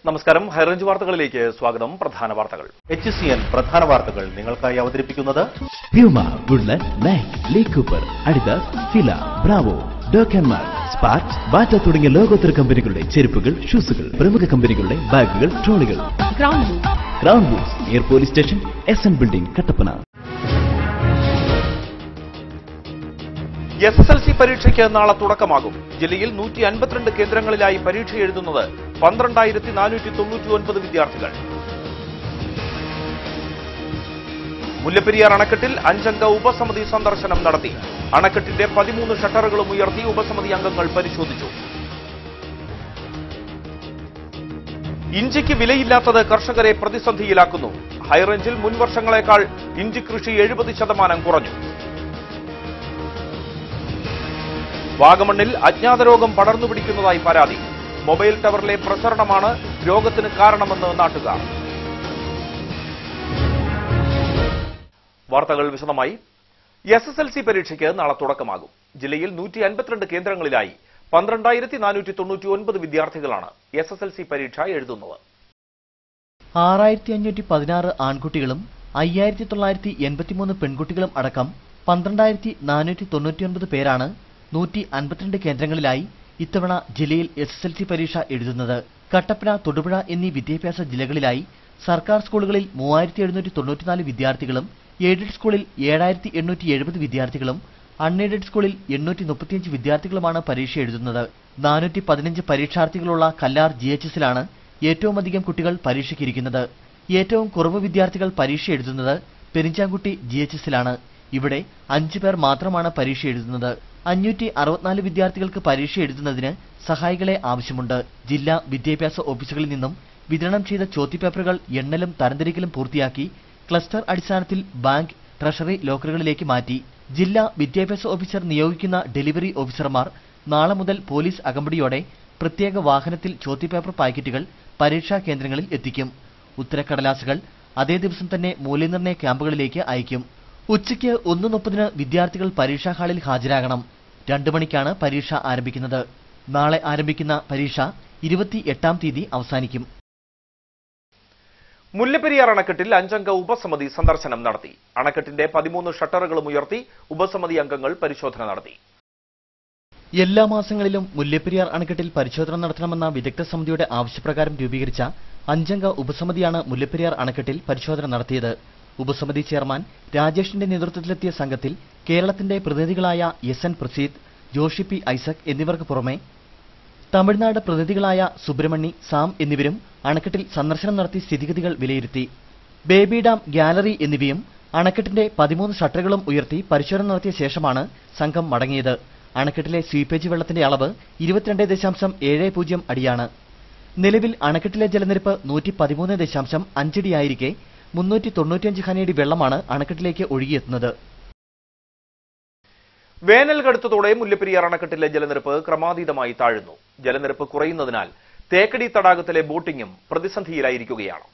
നമസ്കാരം ഹൈറേഞ്ച് വാർത്തകളിലേക്ക് സ്വാഗതം പ്രധാന വാർത്തകൾ എച്ച് സി എൻ പ്രധാന വാർത്തകൾ നിങ്ങൾക്കായി അവതരിപ്പിക്കുന്നത് Puma Woodland Nike Lee Cooper Adidas Fila Bravo ഡോക്കൻമാർ സ്പാർക്ക് ബാറ്റ തുടങ്ങിയ ലോകോത്തര കമ്പനികളുടെ ചെരുപ്പുകൾ ഷൂസുകൾ പ്രമുഖ കമ്പനികളുടെ ബാഗുകൾ ട്രോളികൾ Crown Boot Crown Boots near police station S N building Kattappana S S L C പരീക്ഷയ്ക്ക് നാളെ തുടക്കമാകും ജില്ലയിൽ നൂറ്റി അൻപത്തിരണ്ട് കേന്ദ്രങ്ങളിലായി പരീക്ഷ എഴുതുന്നത് പന്ത്രണ്ടായിരത്തി നാനൂറ്റി തൊണ്ണൂറ്റി ഒൻപത് വിദ്യാർത്ഥികൾ മുല്ലപ്പെരിയാർ അണക്കെട്ടിൽ അഞ്ചംഗ ഉപസമിതി സന്ദർശനം നടത്തി അണക്കെട്ടിന്റെ പതിമൂന്ന് ഷട്ടറുകളും ഉയർത്തി ഉപസമിതി അംഗങ്ങൾ പരിശോധിച്ചു ഇഞ്ചിക്ക് വിലയില്ലാത്തത് കർഷകരെ പ്രതിസന്ധിയിലാക്കുന്നു ഹൈറേഞ്ചിൽ മുൻ വർഷങ്ങളെക്കാൾ ഇഞ്ചി കൃഷി എഴുപത് ശതമാനം കുറഞ്ഞു വാഗമണ്ണിൽ അജ്ഞാത രോഗം പടർന്നു പിടിക്കുന്നതായി പരാതി മൊബൈൽ ടവറിലെ പ്രസരണമാണ് രോഗത്തിന് കാരണമെന്ന് നാട്ടുകാർ വാർത്തകൾ വിശദമായി എസ് എസ് എൽ സി പരീക്ഷയ്ക്ക് നാളെ തുടക്കമാകും ജില്ലയിൽ നൂറ്റി അൻപത്തിരണ്ട് കേന്ദ്രങ്ങളിലായി പന്ത്രണ്ടായിരത്തി നാനൂറ്റി തൊണ്ണൂറ്റി ഒൻപത് വിദ്യാർത്ഥികളാണ് എസ് എസ് എൽ സി പരീക്ഷ എഴുതുന്നത് ആറായിരത്തി അഞ്ഞൂറ്റി പതിനാറ് ആൺകുട്ടികളും അയ്യായിരത്തി തൊള്ളായിരത്തി എൺപത്തിമൂന്ന് പെൺകുട്ടികളും അടക്കം പന്ത്രണ്ടായിരത്തി നാനൂറ്റി തൊണ്ണൂറ്റിയൊൻപത് പേരാണ് നൂറ്റി അൻപത്തിരണ്ട് കേന്ദ്രങ്ങളിലായി ഇത്തവണ ജില്ലയിൽ എസ് എസ് എൽ സി പരീക്ഷ എഴുതുന്നത് കട്ടപ്പന തൊടുപുഴ എന്നീ വിദ്യാഭ്യാസ ജില്ലകളിലായി സർക്കാർ സ്കൂളുകളിൽ മൂവായിരത്തി എഴുന്നൂറ്റി തൊണ്ണൂറ്റിനാല് വിദ്യാർത്ഥികളും എയ്ഡഡ് സ്കൂളിൽ ഏഴായിരത്തി എണ്ണൂറ്റി എഴുപത് വിദ്യാർത്ഥികളും അൺഎയ്ഡഡ് സ്കൂളിൽ എണ്ണൂറ്റി മുപ്പത്തിയഞ്ച് വിദ്യാർത്ഥികളുമാണ് പരീക്ഷ എഴുതുന്നത് നാനൂറ്റി പതിനഞ്ച് പരീക്ഷാർത്ഥികളുള്ള കല്ലാർ ജി എച്ച് എസിലാണ് ഏറ്റവും അധികം കുട്ടികൾ പരീക്ഷയ്ക്കിരിക്കുന്നത് ഏറ്റവും കുറവ് വിദ്യാർത്ഥികൾ പരീക്ഷ എഴുതുന്നത് പെരിഞ്ചാംകുട്ടി ജി എച്ച് എസിലാണ് ഇവിടെ അഞ്ചു പേർ മാത്രമാണ് പരീക്ഷ എഴുതുന്നത് അഞ്ഞൂറ്റി അറുപത്തിനാല് വിദ്യാർത്ഥികൾക്ക് പരീക്ഷ എഴുതുന്നതിന് സഹായികളെ ആവശ്യമുണ്ട് ജില്ലാ വിദ്യാഭ്യാസ ഓഫീസുകളിൽ നിന്നും വിതരണം ചെയ്ത ചോദ്യപേപ്പറുകൾ എണ്ണലും തരംതിരിക്കലും പൂർത്തിയാക്കി ക്ലസ്റ്റർ അടിസ്ഥാനത്തിൽ ബാങ്ക് ട്രഷറി ലോക്കറുകളിലേക്ക് മാറ്റി ജില്ലാ വിദ്യാഭ്യാസ ഓഫീസർ നിയോഗിക്കുന്ന ഡെലിവറി ഓഫീസർമാർ നാളെ മുതൽ പോലീസ് അകമ്പടിയോടെ പ്രത്യേക വാഹനത്തിൽ ചോദ്യപേപ്പർ പാക്കറ്റുകൾ പരീക്ഷാ കേന്ദ്രങ്ങളിൽ എത്തിക്കും ഉത്തരക്കടലാസുകൾ അതേ ദിവസം തന്നെ മൂല്യനിർണ്ണയ ക്യാമ്പുകളിലേക്ക് അയക്കും ഉച്ചയ്ക്ക് ഒന്ന് മുപ്പതിന് വിദ്യാർത്ഥികൾ പരീക്ഷാ ഹാളിൽ ഹാജരാകണം രണ്ടു മണിക്കാണ് പരീക്ഷ ആരംഭിക്കുന്നത് നാളെ ആരംഭിക്കുന്ന പരീക്ഷ ഇരുപത്തി എട്ടാം തീയതി അവസാനിക്കും മുല്ലപ്പെരിയാർ അണക്കെട്ടിൽ അഞ്ചംഗ ഉപസമിതി സന്ദർശനം നടത്തി അണക്കെട്ടിന്റെ പതിമൂന്ന് ഷട്ടറുകളും ഉയർത്തി ഉപസമിതി അംഗങ്ങൾ പരിശോധന നടത്തി എല്ലാ മാസങ്ങളിലും മുല്ലപ്പെരിയാർ അണക്കെട്ടിൽ പരിശോധന നടത്തണമെന്ന വിദഗ്ധ സമിതിയുടെ ആവശ്യപ്രകാരം രൂപീകരിച്ച അഞ്ചംഗ ഉപസമിതിയാണ് മുല്ലപ്പെരിയാർ അണക്കെട്ടിൽ പരിശോധന നടത്തിയത് ഉപസമിതി ചെയർമാൻ രാജേഷിന്റെ നേതൃത്വത്തിലെത്തിയ സംഘത്തിൽ കേരളത്തിന്റെ പ്രതിനിധികളായ S N Praseed Joshi P Isaac എന്നിവർക്ക് പുറമെ തമിഴ്നാട് പ്രതിനിധികളായ സുബ്രഹ്മണി സാം എന്നിവരും അണക്കെട്ടിൽ സന്ദർശനം നടത്തി സ്ഥിതിഗതികൾ വിലയിരുത്തി ബേബി ഡാം ഗാലറി എന്നിവയും അണക്കെട്ടിന്റെ പതിമൂന്ന് ഷട്ടറുകളും ഉയർത്തി പരിശോധന നടത്തിയ ശേഷമാണ് സംഘം മടങ്ങിയത് അണക്കെട്ടിലെ സ്വീപ്പേജ് വെള്ളത്തിന്റെ അളവ് ഇരുപത്തിരണ്ട് ദശാംശം ഏഴ് പൂജ്യം അടിയാണ് നിലവിൽ അണക്കെട്ടിലെ ജലനിരപ്പ് നൂറ്റി പതിമൂന്ന് ദശാംശം അഞ്ചടിയായിരിക്കെ മുന്നൂറ്റി തൊണ്ണൂറ്റിയഞ്ച് ഖനയടി വെള്ളമാണ് അണക്കെട്ടിലേക്ക് ഒഴുകിയെത്തുന്നത് വേനൽ കടുത്തതോടെ മുല്ലപ്പെരിയാർ അണക്കെട്ടിലെ ജലനിരപ്പ് ക്രമാതീതമായി താഴുന്നു ജലനിരപ്പ് കുറയുന്നതിനാൽ തേക്കടി തടാകത്തിലെ ബോട്ടിംഗും പ്രതിസന്ധിയിലായിരിക്കുകയാണ്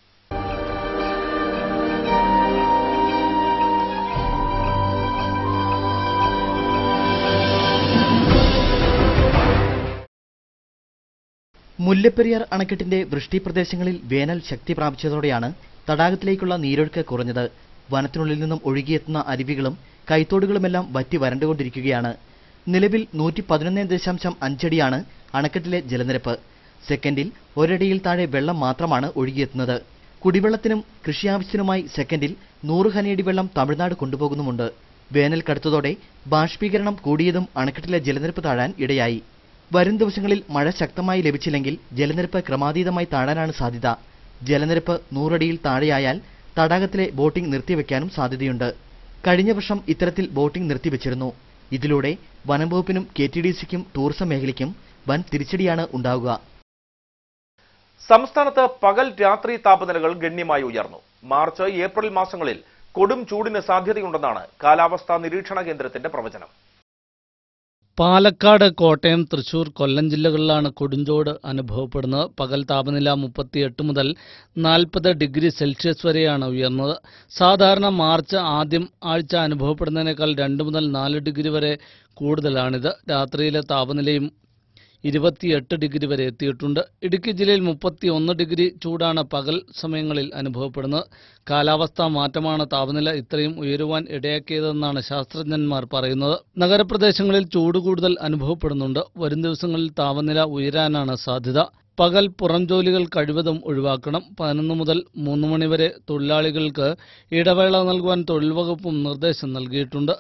മുല്ലപ്പെരിയാർ അണക്കെട്ടിന്റെ വൃഷ്ടി പ്രദേശങ്ങളിൽ വേനൽ ശക്തി പ്രാപിച്ചതോടെയാണ് തടാകത്തിലേക്കുള്ള നീരൊഴുക്ക് കുറഞ്ഞത് വനത്തിനുള്ളിൽ നിന്നും ഒഴുകിയെത്തുന്ന അരുവികളും കൈത്തോടുകളുമെല്ലാം വറ്റി വരണ്ടുകൊണ്ടിരിക്കുകയാണ് നിലവിൽ നൂറ്റി പതിനൊന്ന് ദശാംശം അഞ്ചടിയാണ് അണക്കെട്ടിലെ ജലനിരപ്പ് സെക്കൻഡിൽ ഒരടിയിൽ താഴെ വെള്ളം മാത്രമാണ് ഒഴുകിയെത്തുന്നത് കുടിവെള്ളത്തിനും കൃഷി ആവശ്യത്തിനുമായി സെക്കൻഡിൽ നൂറ് ഖനിയടി വെള്ളം തമിഴ്നാട് കൊണ്ടുപോകുന്നുമുണ്ട് വേനൽ കടുത്തതോടെ ബാഷ്പീകരണം കൂടിയതും അണക്കെട്ടിലെ ജലനിരപ്പ് താഴാൻ ഇടയായി വരും ദിവസങ്ങളിൽ മഴ ശക്തമായി ലഭിച്ചില്ലെങ്കിൽ ജലനിരപ്പ് ക്രമാതീതമായി താഴാനാണ് സാധ്യത ജലനിരപ്പ് നൂറടിയിൽ താഴെയായാൽ തടാകത്തിലെ ബോട്ടിംഗ് നിർത്തിവെക്കാനും സാധ്യതയുണ്ട് കഴിഞ്ഞ വർഷം ഇത്തരത്തിൽ ബോട്ടിംഗ് നിർത്തിവെച്ചിരുന്നു ഇതിലൂടെ വനം വകുപ്പിനും കെ ടി ഡി സിക്കും ടൂറിസം മേഖലയ്ക്കും വൻ തിരിച്ചടിയാണ് ഉണ്ടാവുക സംസ്ഥാനത്ത് പകൽ രാത്രി താപനിലകൾ ഗണ്യമായി ഉയർന്നു മാർച്ച് ഏപ്രിൽ മാസങ്ങളിൽ കൊടും ചൂടിന് സാധ്യതയുണ്ടെന്നാണ് കാലാവസ്ഥാ നിരീക്ഷണ കേന്ദ്രത്തിന്റെ പ്രവചനം പാലക്കാട് കോട്ടയം തൃശൂർ കൊല്ലം ജില്ലകളിലാണ് കൊടുഞ്ചോട് അനുഭവപ്പെടുന്നത് പകൽ താപനില മുപ്പത്തിയെട്ട് മുതൽ നാൽപ്പത് ഡിഗ്രി സെൽഷ്യസ് വരെയാണ് ഉയർന്നത് സാധാരണ മാർച്ച് ആദ്യം ആഴ്ച അനുഭവപ്പെടുന്നതിനേക്കാൾ രണ്ട് മുതൽ നാല് ഡിഗ്രി വരെ കൂടുതലാണിത് രാത്രിയിലെ താപനിലയും ഇരുപത്തിയെട്ട് ഡിഗ്രി വരെ എത്തിയിട്ടുണ്ട് ഇടുക്കി ജില്ലയിൽ മുപ്പത്തി ഒന്ന് ഡിഗ്രി ചൂടാണ് പകൽ സമയങ്ങളിൽ അനുഭവപ്പെടുന്നത് കാലാവസ്ഥാ മാറ്റമാണ് താപനില ഇത്രയും ഉയരുവാൻ ഇടയാക്കിയതെന്നാണ് ശാസ്ത്രജ്ഞന്മാർ പറയുന്നത് നഗരപ്രദേശങ്ങളിൽ ചൂട് കൂടുതൽ അനുഭവപ്പെടുന്നുണ്ട് വരും ദിവസങ്ങളിൽ താപനില ഉയരാനാണ് സാധ്യത പകൽ പുറം ജോലികൾ കഴിവതും ഒഴിവാക്കണം പതിനൊന്ന് മുതൽ മൂന്ന് മണിവരെ തൊഴിലാളികൾക്ക് ഇടവേള നൽകുവാൻ തൊഴിൽ വകുപ്പും നിർദ്ദേശം നൽകിയിട്ടുണ്ട്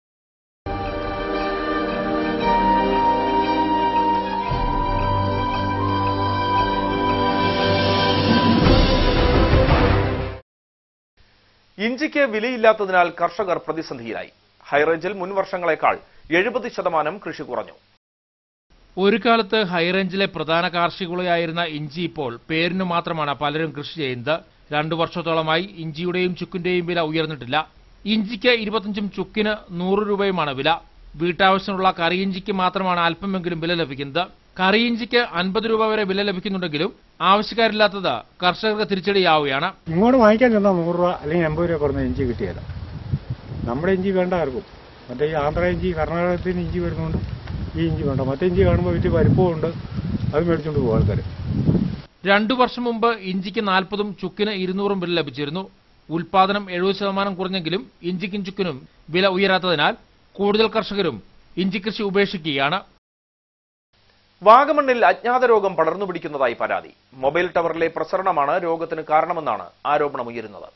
ഇഞ്ചിക്ക് വിലയില്ലാത്തതിനാൽ കർഷകർ പ്രതിസന്ധിയിലായി ഹൈറേഞ്ചിൽ മുൻ വർഷങ്ങളെക്കാൾ എഴുപത് ശതമാനം കൃഷി കുറഞ്ഞു ഒരു കാലത്ത് ഹൈറേഞ്ചിലെ പ്രധാന കാർഷിക വിളയായിരുന്ന ഇഞ്ചി ഇപ്പോൾ പേരിനു മാത്രമാണ് പലരും കൃഷി ചെയ്യുന്നത് രണ്ടു വർഷത്തോളമായി ഇഞ്ചിയുടെയും ചുക്കിന്റെയും വില ഉയർന്നിട്ടില്ല ഇഞ്ചിക്ക് ഇരുപത്തഞ്ചും ചുക്കിന് നൂറ് രൂപയുമാണ് വില വീട്ടാവശ്യമുള്ള കറിയിഞ്ചിക്ക് മാത്രമാണ് അല്പമെങ്കിലും വില ലഭിക്കുന്നത് കറിയിഞ്ചിക്ക് അൻപത് രൂപ വരെ വില ലഭിക്കുന്നുണ്ടെങ്കിലും ആവശ്യക്കാരില്ലാത്തത് കർഷകർക്ക് തിരിച്ചടിയാവുകയാണ് ഇങ്ങോട്ട് വാങ്ങിക്കാൻ ചെന്നാൽ നൂറ് രൂപ അല്ലെങ്കിൽ എൺപത് രൂപ കുറഞ്ഞ ഇഞ്ചി കിട്ടിയല്ല നമ്മുടെ ഇഞ്ചി വേണ്ട ആർക്കും മറ്റേ ഈ ആന്ധ്ര ഇഞ്ചി കർണാടകത്തിന് ഇഞ്ചി വരുന്നുണ്ട് ഈ ഇഞ്ചി വേണ്ട മറ്റേ ഇഞ്ചി കാണുമ്പോൾ വീട്ടിൽ വലിപ്പമുണ്ട് അത് മേടിച്ചുകൊണ്ട് പോകും ആൾക്കാർ രണ്ടു വർഷം മുമ്പ് ഇഞ്ചിക്ക് നാൽപ്പതും ചുക്കിന് ഇരുന്നൂറും വില ലഭിച്ചിരുന്നു ഉൽപാദനം എഴുപത് ശതമാനം കുറഞ്ഞെങ്കിലും ഇഞ്ചിക്കും ചുക്കിനും വില ഉയരാത്തതിനാൽ കൂടുതൽ കർഷകരും ഇഞ്ചി കൃഷി ഉപേക്ഷിക്കുകയാണ് വാഗമണ്ണിൽ അജ്ഞാത രോഗം പടർന്നു പിടിക്കുന്നതായി പരാതി മൊബൈൽ ടവറിലെ പ്രസരണമാണ് രോഗത്തിന് കാരണമെന്നാണ് ആരോപണമുയരുന്നത്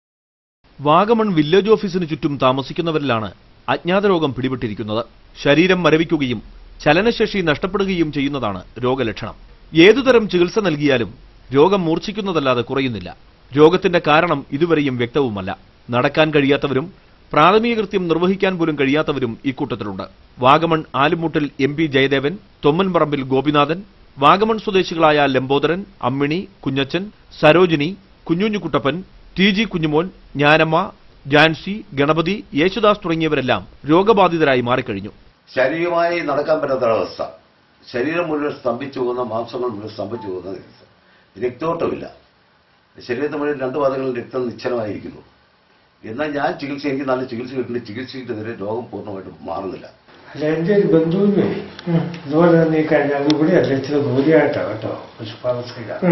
വാഗമൺ വില്ലേജ് ഓഫീസിന് ചുറ്റും താമസിക്കുന്നവരിലാണ് അജ്ഞാത രോഗം പിടിപെട്ടിരിക്കുന്നത് ശരീരം മരവിക്കുകയും ചലനശേഷി നഷ്ടപ്പെടുകയും ചെയ്യുന്നതാണ് രോഗലക്ഷണം ഏതുതരം ചികിത്സ നൽകിയാലും രോഗം മൂർച്ഛിക്കുന്നതല്ലാതെ കുറയുന്നില്ല രോഗത്തിന്റെ കാരണം ഇതുവരെയും വ്യക്തവുമല്ല നടക്കാൻ കഴിയാത്തവരും പ്രാഥമിക കൃത്യം നിർവഹിക്കാൻ പോലും കഴിയാത്തവരും ഇക്കൂട്ടത്തിലുണ്ട് വാഗമൺ ആലുമൂട്ടിൽ എം പി ജയദേവൻ തൊമ്മൻപറമ്പിൽ ഗോപിനാഥൻ വാഗമൺ സ്വദേശികളായ ലംബോദരൻ അമ്മിണി കുഞ്ഞച്ചൻ സരോജിനി കുഞ്ഞുഞ്ഞുകുട്ടപ്പൻ ടി ജി കുഞ്ഞുമോൻ ജ്ഞാനമ്മ ജാൻസി ഗണപതി യേശുദാസ് തുടങ്ങിയവരെല്ലാം രോഗബാധിതരായി മാറിക്കഴിഞ്ഞു ശാരീരികമായി നടക്കാൻ പറ്റാത്ത അവസ്ഥ ശരീരം മുഴുവൻ സ്തംഭിച്ചു പോകുന്ന മാംസങ്ങൾ മുഴുവൻ സ്തംഭിച്ചു പോകുന്ന അവസ്ഥ. രക്തോട്ടമില്ല ശരീരത്തിൽ മുഴുവൻ രണ്ടു പാദങ്ങളിൽ രക്തം നിശ്ചലമായിരിക്കുന്നു എന്നാൽ ഞാൻ ചികിത്സ എനിക്ക് നല്ല ചികിത്സ കിട്ടുന്നുണ്ട് ചികിത്സയ്ക്കെതിരെ രോഗം പൂർണ്ണമായിട്ടും മാറുന്നില്ല അല്ല എൻ്റെ ഒരു ബന്ധുവിന് ഇതുപോലെ തന്നെ ഈ കഴിഞ്ഞ ഇവിടെ അല്ല ഇച്ചിരി ദൂരെയായിട്ടാണ് കേട്ടോ പശുപാലസയിലാണ്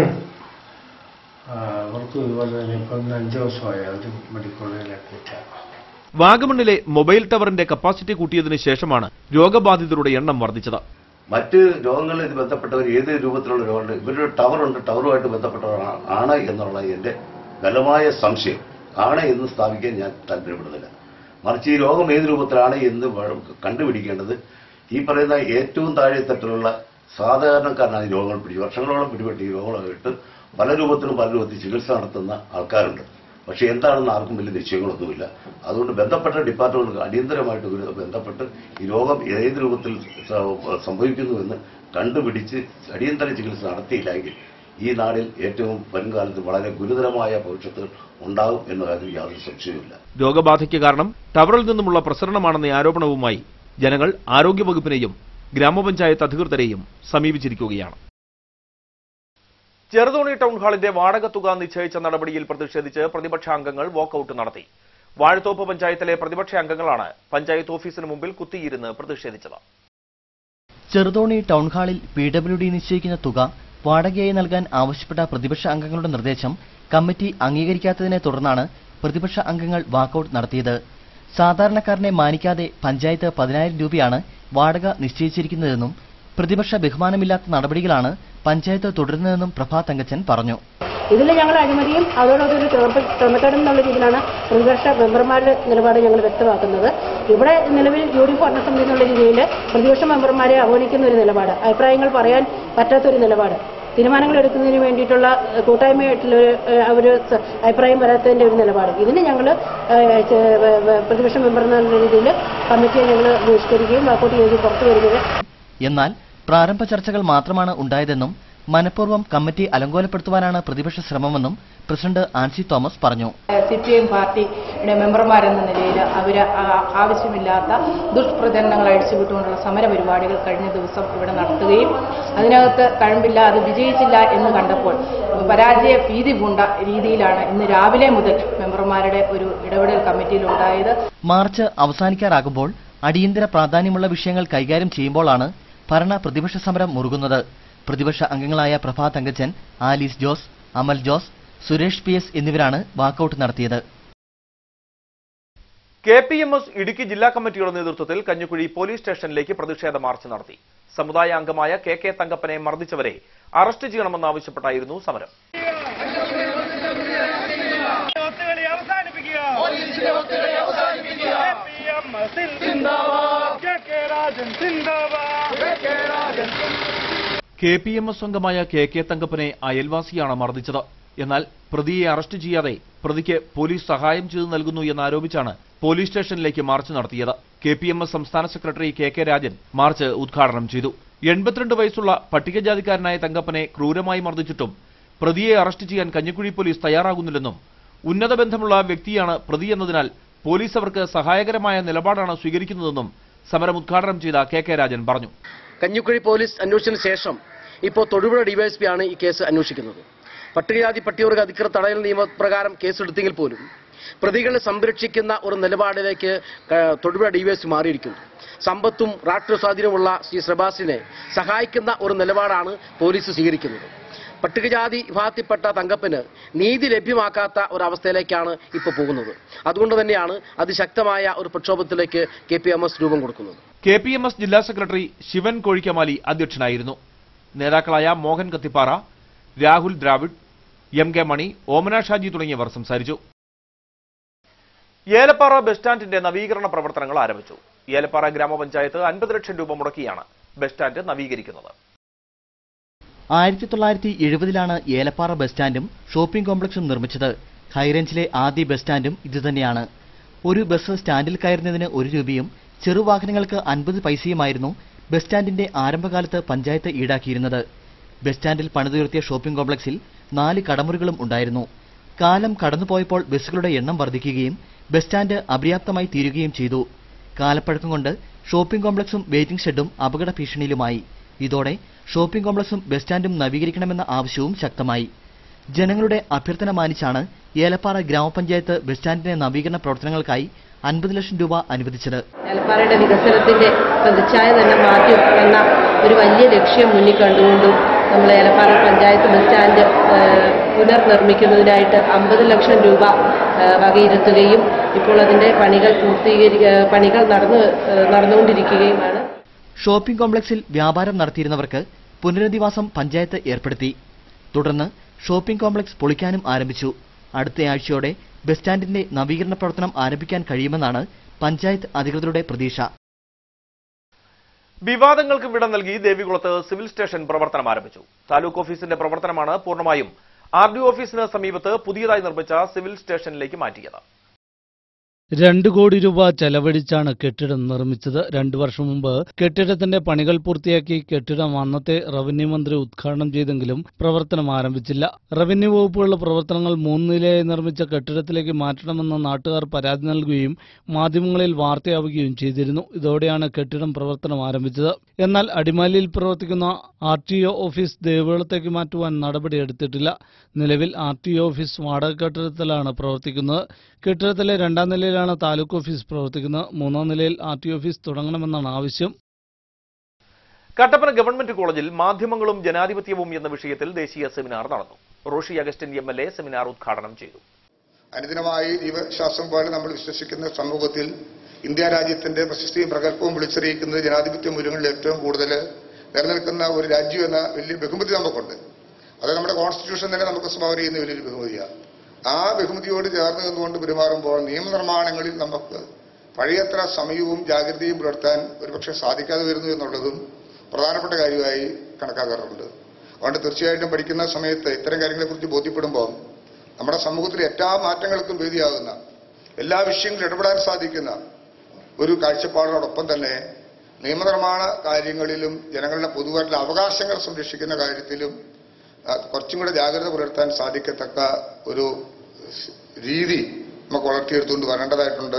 അവർക്ക് ഇതുപോലെ തന്നെ ഇപ്പം ഇന്ന് അഞ്ച് ദിവസമായി അവർ മെഡിക്കൽ കോളേജിലൊക്കെ വെച്ചാണ് വാഗമണ്ണിലെ മൊബൈൽ ടവറിന്റെ കപ്പാസിറ്റി കൂട്ടിയതിനു ശേഷമാണ് രോഗബാധിതരുടെ എണ്ണം വർദ്ധിച്ചത് മറ്റ് രോഗങ്ങളിൽ ഇത് ബന്ധപ്പെട്ടവർ ഏത് രൂപത്തിലുള്ള രോഗമുണ്ട് ഇവരുടെ ടവറുണ്ട് ടവറുമായിട്ട് ബന്ധപ്പെട്ടവരാണ് ആണ് എന്നുള്ള എന്റെ ബലമായ സംശയം ആണ് എന്ന് സ്ഥാപിക്കാൻ ഞാൻ താല്പര്യപ്പെടുന്നില്ല മറിച്ച് ഈ രോഗം ഏത് രൂപത്തിലാണ് എന്ന് വ- കണ്ടുപിടിക്കേണ്ടത് ഈ പറയുന്ന ഏറ്റവും താഴെ തട്ടിലുള്ള സാധാരണക്കാരനാണ് ഈ രോഗങ്ങൾ പിടി വർഷങ്ങളോളം പിടിപെട്ട് ഈ രോഗങ്ങളായിട്ട് പല രൂപത്തിലും പല രൂപത്തിൽ ചികിത്സ നടത്തുന്ന ആൾക്കാരുണ്ട് പക്ഷെ എന്താണെന്ന് ആർക്കും വലിയ നിശ്ചയങ്ങളൊന്നുമില്ല അതുകൊണ്ട് ബന്ധപ്പെട്ട ഡിപ്പാർട്ട്മെന്റ് അടിയന്തരമായിട്ട് ഇവര് ബന്ധപ്പെട്ട് ഈ രോഗം ഏത് രൂപത്തിൽ സ- സംഭവിക്കുന്നുവെന്ന് കണ്ടുപിടിച്ച് അടിയന്തര ചികിത്സ നടത്തിയില്ലെങ്കിൽ ഈ നാടിൽ ഏറ്റവും വരുംകാലത്ത് വളരെ ഗുരുതരമായ ഭവിഷ്യത്തുകൾ ഉണ്ടാകും എന്ന കാര്യത്തിൽ യാതൊരു സംശയവുമില്ല രോഗബാധയ്ക്ക് കാരണം ടവറിൽ നിന്നുമുള്ള പ്രസരണമാണെന്ന ആരോപണവുമായി ജനങ്ങൾ ആരോഗ്യവകുപ്പിനെയും ഗ്രാമപഞ്ചായത്ത് അധികൃതരെയും സമീപിച്ചിരിക്കുകയാണ് ചെറുതോണി ടൗൺ ഹാളിന്റെ വാടക തുക നിശ്ചയിച്ച നടപടിയിൽ പ്രതിഷേധിച്ച് പ്രതിപക്ഷ അംഗങ്ങൾ വാക്കൌട്ട് നടത്തി വാഴത്തോപ്പ് പഞ്ചായത്തിലെ പ്രതിപക്ഷ അംഗങ്ങളാണ് പഞ്ചായത്ത് ഓഫീസിന് മുമ്പിൽ കുത്തിയിരുന്ന് പ്രതിഷേധിച്ചത് ചെറുതോണി ടൗൺ ഹാളിൽ പി ഡബ്ല്യു ഡി നിശ്ചയിക്കുന്ന തുക വാടകയായി നൽകാൻ ആവശ്യപ്പെട്ട പ്രതിപക്ഷ അംഗങ്ങളുടെ നിർദ്ദേശം കമ്മിറ്റി അംഗീകരിക്കാത്തതിനെ തുടർന്നാണ് പ്രതിപക്ഷ അംഗങ്ങൾ വാക്കൌട്ട് നടത്തിയത് സാധാരണക്കാരനെ മാനിക്കാതെ പഞ്ചായത്ത് പതിനായിരം രൂപയാണ് വാടക നിശ്ചയിച്ചിരിക്കുന്നതെന്നും പ്രതിപക്ഷ ബഹുമാനമില്ലാത്ത നടപടികളാണ് പഞ്ചായത്ത് തുടരുന്നതെന്നും പ്രഭാ തങ്കച്ചൻ പറഞ്ഞു ഇതിൽ ഞങ്ങൾ അഴിമതിയും അതോടൊപ്പം ഒരു ക്രമ- ക്രമക്കേടും എന്നുള്ള രീതിയിലാണ് പ്രതിപക്ഷ മെമ്പർമാരുടെ നിലപാട് ഞങ്ങൾ വ്യക്തമാക്കുന്നത് ഇവിടെ നിലവിൽ യു ഡി എഫ് ഭരണസമിതി എന്നുള്ള രീതിയിൽ പ്രതിപക്ഷ മെമ്പർമാരെ അവഗണിക്കുന്ന ഒരു നിലപാട് അഭിപ്രായങ്ങൾ പറയാൻ പറ്റാത്തൊരു നിലപാട് തീരുമാനങ്ങൾ എടുക്കുന്നതിന് വേണ്ടിയിട്ടുള്ള ഏഹ്, കൂട്ടായ്മയായിട്ടുള്ള ഒരു ഏഹ്, ഒരു സ- അഭിപ്രായം വരാത്തതിന്റെ ഒരു നിലപാട് ഇതിന് ഞങ്ങൾ പ്രതിപക്ഷ മെമ്പർ എന്നുള്ള രീതിയിൽ കമ്മിറ്റിയെ ഞങ്ങൾ ബഹിഷ്കരിക്കുകയും വാക്കൗട്ട് ചെയ്ത് പുറത്തു വരികയും എന്നാൽ പ്രാരംഭ ചർച്ചകൾ മാത്രമാണ് ഉണ്ടായതെന്നും മനഃപൂർവ്വം കമ്മിറ്റി അലങ്കോലപ്പെടുത്തുവാനാണ് പ്രതിപക്ഷ ശ്രമമെന്നും പ്രസിഡന്റ് ആൻസി തോമസ് പറഞ്ഞു സി പി എം പാർട്ടിയുടെ മെമ്പർമാരെന്ന നിലയിൽ അവർ ആവശ്യമില്ലാത്ത ദുഷ്പ്രചരണങ്ങൾ അഴിച്ചുവിട്ടുകൊണ്ടുള്ള സമര പരിപാടികൾ കഴിഞ്ഞ ദിവസം ഇവിടെ നടത്തുകയും അതിനകത്ത് കഴമ്പില്ല അത് വിജയിച്ചില്ല എന്ന് കണ്ടപ്പോൾ പരാജയ ഭീതി പൂണ്ട രീതിയിലാണ് ഇന്ന് രാവിലെ മുതൽ മെമ്പർമാരുടെ ഒരു ഇടപെടൽ കമ്മിറ്റിയിൽ ഉണ്ടായത് മാർച്ച് അവസാനിക്കാറാകുമ്പോൾ അടിയന്തര പ്രാധാന്യമുള്ള വിഷയങ്ങൾ കൈകാര്യം ചെയ്യുമ്പോഴാണ് ഭരണ പ്രതിപക്ഷ സമരം മുറുകുന്നത് പ്രതിപക്ഷ അംഗങ്ങളായ പ്രഭാ തങ്കച്ചൻ ആലീസ് ജോസ് അമൽ ജോസ് സുരേഷ് പി എസ് എന്നിവരാണ് വാക്കൌട്ട് നടത്തിയത് K P M S Idukki ജില്ലാ കമ്മിറ്റിയുടെ നേതൃത്വത്തിൽ കഞ്ഞിക്കുഴി പോലീസ് സ്റ്റേഷനിലേക്ക് പ്രതിഷേധ മാർച്ച് നടത്തി സമുദായ അംഗമായ കെ കെ തങ്കപ്പനെ മർദ്ദിച്ചവരെ അറസ്റ്റ് ചെയ്യണമെന്നാവശ്യപ്പെട്ടായിരുന്നു സമരം കെ പി എം എസ് അംഗമായ കെ കെ തങ്കപ്പനെ അയൽവാസിയാണ് മർദ്ദിച്ചത് എന്നാൽ പ്രതിയെ അറസ്റ്റ് ചെയ്യാതെ പ്രതിക്ക് പോലീസ് സഹായം ചെയ്തു നൽകുന്നു എന്നാരോപിച്ചാണ് പോലീസ് സ്റ്റേഷനിലേക്ക് മാർച്ച് നടത്തിയത് കെ പി എം എസ് സംസ്ഥാന secretary K K Rajan march ഉദ്ഘാടനം ചെയ്തു എൺപത്തിരണ്ട് വയസ്സുള്ള പട്ടികജാതിക്കാരനായ തങ്കപ്പനെ ക്രൂരമായി മർദ്ദിച്ചിട്ടും പ്രതിയെ അറസ്റ്റ് ചെയ്യാൻ കഞ്ഞിക്കുഴി പോലീസ് തയ്യാറാകുന്നില്ലെന്നും ഉന്നത ബന്ധമുള്ള വ്യക്തിയാണ് പ്രതി എന്നതിനാൽ പോലീസ് അവർക്ക് സഹായകരമായ നിലപാടാണ് സ്വീകരിക്കുന്നതെന്നും സമരം ഉദ്ഘാടനം ചെയ്ത കെ കെ രാജൻ പറഞ്ഞു കഞ്ഞിക്കുഴി പോലീസ് അന്വേഷണത്തിന് ശേഷം ഇപ്പോൾ തൊടുപുഴ ഡിവൈഎസ്പി ആണ് ഈ കേസ് അന്വേഷിക്കുന്നത് പട്ടികജാതി പട്ടികവർഗ അധികൃത തടയൽ നിയമപ്രകാരം കേസെടുത്തെങ്കിൽ പോലും പ്രതികളെ സംരക്ഷിക്കുന്ന ഒരു നിലപാടിലേക്ക് ക- തൊടുപുഴ ഡിവൈഎസ്പി മാറിയിരിക്കുന്നു സമ്പത്തും രാഷ്ട്രീയ സ്വാധീനമുള്ള ശ്രീ ശ്രഭാസിനെ സഹായിക്കുന്ന ഒരു നിലപാടാണ് പോലീസ് സ്വീകരിക്കുന്നത് പട്ടികജാതി വിഭാഗത്തിൽപ്പെട്ട തങ്കപ്പന് നീതി ലഭ്യമാക്കാത്ത ഒരവസ്ഥയിലേക്കാണ് ഇപ്പോൾ പോകുന്നത് അതുകൊണ്ട് തന്നെയാണ് അതിശക്തമായ ഒരു പ്രക്ഷോഭത്തിലേക്ക് കെ പി എം എസ് രൂപം കൊടുക്കുന്നത് കെ പി എം എസ് ജില്ലാ സെക്രട്ടറി ശിവൻ കോഴിക്കമാലി അധ്യക്ഷനായിരുന്നു നേതാക്കളായ മോഹൻ കത്തിപ്പാറ രാഹുൽ ദ്രാവിഡ് എം കെ മണി ഓമന ഷാജി തുടങ്ങിയവർ സംസാരിച്ചു ഏലപ്പാറ ബസ് സ്റ്റാൻഡിന്റെ നവീകരണ പ്രവർത്തനങ്ങൾ ആരംഭിച്ചു ഏലപ്പാറ ഗ്രാമപഞ്ചായത്ത് അൻപത് ലക്ഷം രൂപ മുടക്കിയാണ് ബസ് സ്റ്റാൻഡ് നവീകരിക്കുന്നത് ആയിരത്തി തൊള്ളായിരത്തി എഴുപതിലാണ് ഏലപ്പാറ ബസ് സ്റ്റാൻഡും ഷോപ്പിംഗ് കോംപ്ലക്സും നിർമ്മിച്ചത് ഹൈറേഞ്ചിലെ ആദ്യ ബസ് സ്റ്റാൻഡും ഇതുതന്നെയാണ് ഒരു ബസ് സ്റ്റാൻഡിൽ കയറുന്നതിന് ഒരു രൂപയും ചെറുവാഹനങ്ങൾക്ക് അൻപത് പൈസയുമായിരുന്നു ബസ് സ്റ്റാൻഡിന്റെ ആരംഭകാലത്ത് പഞ്ചായത്ത് ഈടാക്കിയിരുന്നത് ബസ് സ്റ്റാൻഡിൽ പണിതുയർത്തിയ ഷോപ്പിംഗ് കോംപ്ലക്സിൽ നാല് കടമുറികളും ഉണ്ടായിരുന്നു കാലം കടന്നുപോയപ്പോൾ ബസ്സുകളുടെ എണ്ണം വർദ്ധിക്കുകയും ബസ് സ്റ്റാൻഡ് അപര്യാപ്തമായി തീരുകയും ചെയ്തു കാലപ്പഴക്കം കൊണ്ട് ഷോപ്പിംഗ് കോംപ്ലക്സും വെയിറ്റിംഗ് ഷെഡും അപകട ഭീഷണിയിലുമായി ഇതോടെ ഷോപ്പിംഗ് കോംപ്ലക്സും ബസ് സ്റ്റാൻഡും നവീകരിക്കണമെന്ന ആവശ്യവും ശക്തമായി ജനങ്ങളുടെ അഭ്യർത്ഥന മാനിച്ചാണ് ഏലപ്പാറ ഗ്രാമപഞ്ചായത്ത് ബസ് സ്റ്റാൻഡിന്റെ നവീകരണ പ്രവർത്തനങ്ങൾക്കായി അൻപത് ലക്ഷം രൂപ അനുവദിച്ചത് ഏലപ്പാറയുടെ വികസനത്തിന്റെ പ്രതിച്ഛായ തന്നെ മാറ്റും എന്ന ഒരു വലിയ ലക്ഷ്യം മുന്നിൽ കണ്ടുകൊണ്ടും നമ്മൾ ഏലപ്പാറ പഞ്ചായത്ത് ബസ് സ്റ്റാൻഡ് ഏഹ്, പുനർനിർമ്മിക്കുന്നതിനായിട്ട് അമ്പത് ലക്ഷം രൂപ ഏഹ്, വകയിരുത്തുകയും ഇപ്പോൾ അതിന്റെ പണികൾ പൂർത്തീകരി ഏഹ്, പണികൾ നടന്നു ഏഹ്, നടന്നുകൊണ്ടിരിക്കുകയുമാണ് ഷോപ്പിംഗ് കോംപ്ലക്സിൽ വ്യാപാരം നടത്തിയിരുന്നവർക്ക് പുനരധിവാസം പഞ്ചായത്ത് ഏർപ്പെടുത്തി തുടർന്ന് ഷോപ്പിംഗ് കോംപ്ലക്സ് പൊളിക്കാനും ആരംഭിച്ചു അടുത്തയാഴ്ചയോടെ ബസ് സ്റ്റാൻഡിന്റെ നവീകരണ പ്രവർത്തനം ആരംഭിക്കാൻ കഴിയുമെന്നാണ് പഞ്ചായത്ത് അധികൃതരുടെ പ്രതീക്ഷ വിവാദങ്ങൾക്ക് വിട നൽകി ദേവികുളത്ത് സിവിൽ സ്റ്റേഷൻ പ്രവർത്തനം ആരംഭിച്ചു താലൂക്ക് ഓഫീസിന്റെ പ്രവർത്തനമാണ് പൂർണ്ണമായും ആർ ഡി ഓഫീസിന് സമീപത്ത് പുതിയതായി നിർമ്മിച്ച സിവിൽ സ്റ്റേഷനിലേക്ക് മാറ്റിയത് രണ്ട് കോടി രൂപ ചെലവഴിച്ചാണ് കെട്ടിടം നിർമ്മിച്ചത് രണ്ടു വർഷം മുമ്പ് കെട്ടിടത്തിന്റെ പണികൾ പൂർത്തിയാക്കി കെട്ടിടം അന്നത്തെ റവന്യൂ മന്ത്രി ഉദ്ഘാടനം ചെയ്തെങ്കിലും പ്രവർത്തനം ആരംഭിച്ചില്ല റവന്യൂ വകുപ്പുകളുടെ പ്രവർത്തനങ്ങൾ മൂന്ന് നിലയായി നിർമ്മിച്ച കെട്ടിടത്തിലേക്ക് മാറ്റണമെന്ന് നാട്ടുകാർ പരാതി നൽകുകയും മാധ്യമങ്ങളിൽ വാർത്തയാവുകയും ചെയ്തിരുന്നു ഇതോടെയാണ് കെട്ടിടം പ്രവർത്തനം ആരംഭിച്ചത് എന്നാൽ അടിമാലിയിൽ പ്രവർത്തിക്കുന്ന ആർ ടി ഒ ഓഫീസ് ദേവികുളത്തേക്ക് മാറ്റുവാൻ നടപടിയെടുത്തിട്ടില്ല നിലവിൽ ആർ ടി ഒ ഓഫീസ് വാടക കെട്ടിടത്തിലാണ് പ്രവർത്തിക്കുന്നത് കെട്ടിടത്തിലെ രണ്ടാം നിലയിലാണ് താലൂക്ക് ഓഫീസ് പ്രവർത്തിക്കുന്നത് മൂന്നാം നിലയിൽ ആർ ടി ഓഫീസ് തുടങ്ങണമെന്നാണ് ആവശ്യം കട്ടപ്പന ഗവൺമെന്റ് കോളേജിൽ മാധ്യമങ്ങളും ജനാധിപത്യവും എന്ന വിഷയത്തിൽ ദേശീയ സെമിനാർ നടന്നു Roshy Augustine M L A seminar ഉദ്ഘാടനം ചെയ്തു അനുദിനമായി ജീവശാസ്ത്രം പോലെ നമ്മൾ വിശ്വസിക്കുന്ന സമൂഹത്തിൽ ഇന്ത്യ രാജ്യത്തിന്റെ പ്രശസ്തിയും പ്രഗൽഭവും വിളിച്ചറിയിക്കുന്നത് ജനാധിപത്യ മൂല്യങ്ങളിൽ ഏറ്റവും കൂടുതൽ നിലനിൽക്കുന്ന ഒരു രാജ്യം എന്ന വലിയ ബഹുമതി നമുക്കുണ്ട് അത് നമ്മുടെ കോൺസ്റ്റിറ്റ്യൂഷൻ തന്നെ നമുക്ക് സംഭാവന ചെയ്യുന്ന വലിയൊരു ബഹുമതിയാണ് ആ ബഹുമതിയോട് ചേർന്ന് നിന്നുകൊണ്ട് പെരുമാറുമ്പോൾ നിയമനിർമ്മാണങ്ങളിൽ നമുക്ക് പഴയത്ര സമയവും ജാഗ്രതയും പുലർത്താൻ ഒരുപക്ഷെ സാധിക്കാതെ വരുന്നു എന്നുള്ളതും പ്രധാനപ്പെട്ട കാര്യമായി കണക്കാക്കാറുണ്ട് അതുകൊണ്ട് തീർച്ചയായിട്ടും പഠിക്കുന്ന സമയത്ത് ഇത്തരം കാര്യങ്ങളെക്കുറിച്ച് ബോധ്യപ്പെടുമ്പോൾ നമ്മുടെ സമൂഹത്തിലെ എല്ലാ മാറ്റങ്ങൾക്കും വേദിയാകുന്ന എല്ലാ വിഷയങ്ങളിലും ഇടപെടാൻ സാധിക്കുന്ന ഒരു കാഴ്ചപ്പാടിനോടൊപ്പം തന്നെ നിയമനിർമ്മാണ കാര്യങ്ങളിലും ജനങ്ങളുടെ പൊതുവായിട്ടുള്ള അവകാശങ്ങൾ സംരക്ഷിക്കുന്ന കാര്യത്തിലും ആ, കുറച്ചും കൂടെ ജാഗ്രത പുലർത്താൻ സാധിക്കത്തക്ക ഒരു സ് രീതി നമുക്ക് വളർത്തിയെടുത്തുകൊണ്ട് വരേണ്ടതായിട്ടുണ്ട്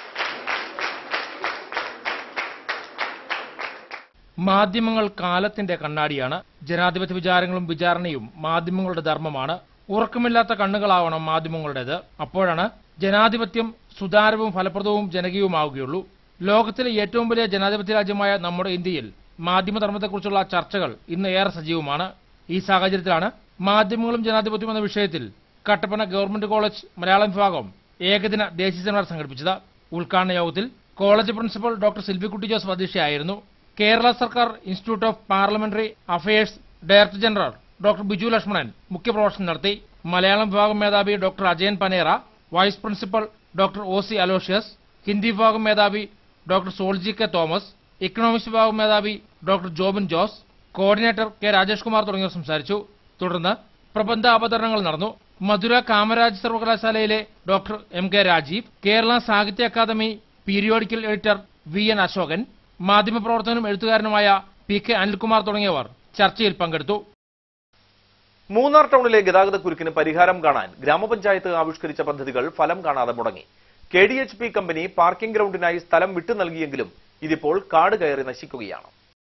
മാധ്യമങ്ങൾ കാലത്തിന്റെ കണ്ണാടിയാണ് ജനാധിപത്യ വിചാരങ്ങളും വിചാരണയും മാധ്യമങ്ങളുടെ ധർമ്മമാണ് ഉറക്കമില്ലാത്ത കണ്ണുകളാവണം മാധ്യമങ്ങളുടേത് അപ്പോഴാണ് ജനാധിപത്യം സുതാര്യവും ഫലപ്രദവും ജനകീയവുമാവുകയുള്ളൂ ലോകത്തിലെ ഏറ്റവും വലിയ ജനാധിപത്യ രാജ്യമായ നമ്മുടെ ഇന്ത്യയിൽ മാധ്യമധർമ്മത്തെക്കുറിച്ചുള്ള ചർച്ചകൾ ഇന്ന് ഏറെ സജീവമാണ് ഈ സാഹചര്യത്തിലാണ് മാധ്യമങ്ങളും ജനാധിപത്യവും എന്ന വിഷയത്തിൽ കട്ടപ്പന ഗവൺമെന്റ് കോളേജ് മലയാളം വിഭാഗം ഏകദിന ദേശീയ സെമിനാർ സംഘടിപ്പിച്ചത് ഉദ്ഘാടന യോഗത്തിൽ college principal doctor Silvikutty Joseph അധ്യക്ഷയായിരുന്നു കേരള സർക്കാർ institute of parliamentary affairs director general doctor Biju Lakshmanan മുഖ്യപ്രഭാഷണം നടത്തി മലയാളം വിഭാഗം മേധാവി ഡോക്ടർ അജയൻ പനേറ vice principal doctor O C Aloysius Hindi വിഭാഗം മേധാവി doctor Solji K Thomas economics വിഭാഗം മേധാവി doctor Jobin Jose coordinator K Rajesh Kumar തുടങ്ങിയവർ സംസാരിച്ചു തുടർന്ന് പ്രബന്ധ അവതരണങ്ങൾ നടന്നു മധുര കാമരാജ് സർവകലാശാലയിലെ doctor M K Rajeev Kerala Sahitya Akademi periodical editor V N Ashokan മാധ്യമപ്രവർത്തകനും എഴുത്തുകാരനുമായ പി കെ അനിൽകുമാർ തുടങ്ങിയവർ ചർച്ചയിൽ പങ്കെടുത്തു മൂന്നാർ ടൗണിലെ ഗതാഗതക്കുരുക്കിന് പരിഹാരം കാണാൻ ഗ്രാമപഞ്ചായത്ത് ആവിഷ്കരിച്ച പദ്ധതികൾ ഫലം കാണാതെ മുടങ്ങി K D H P company parking ഗ്രൗണ്ടിനായി സ്ഥലം വിട്ടു നൽകിയെങ്കിലും ഇതിപ്പോൾ കാട് കയറി നശിക്കുകയാണ്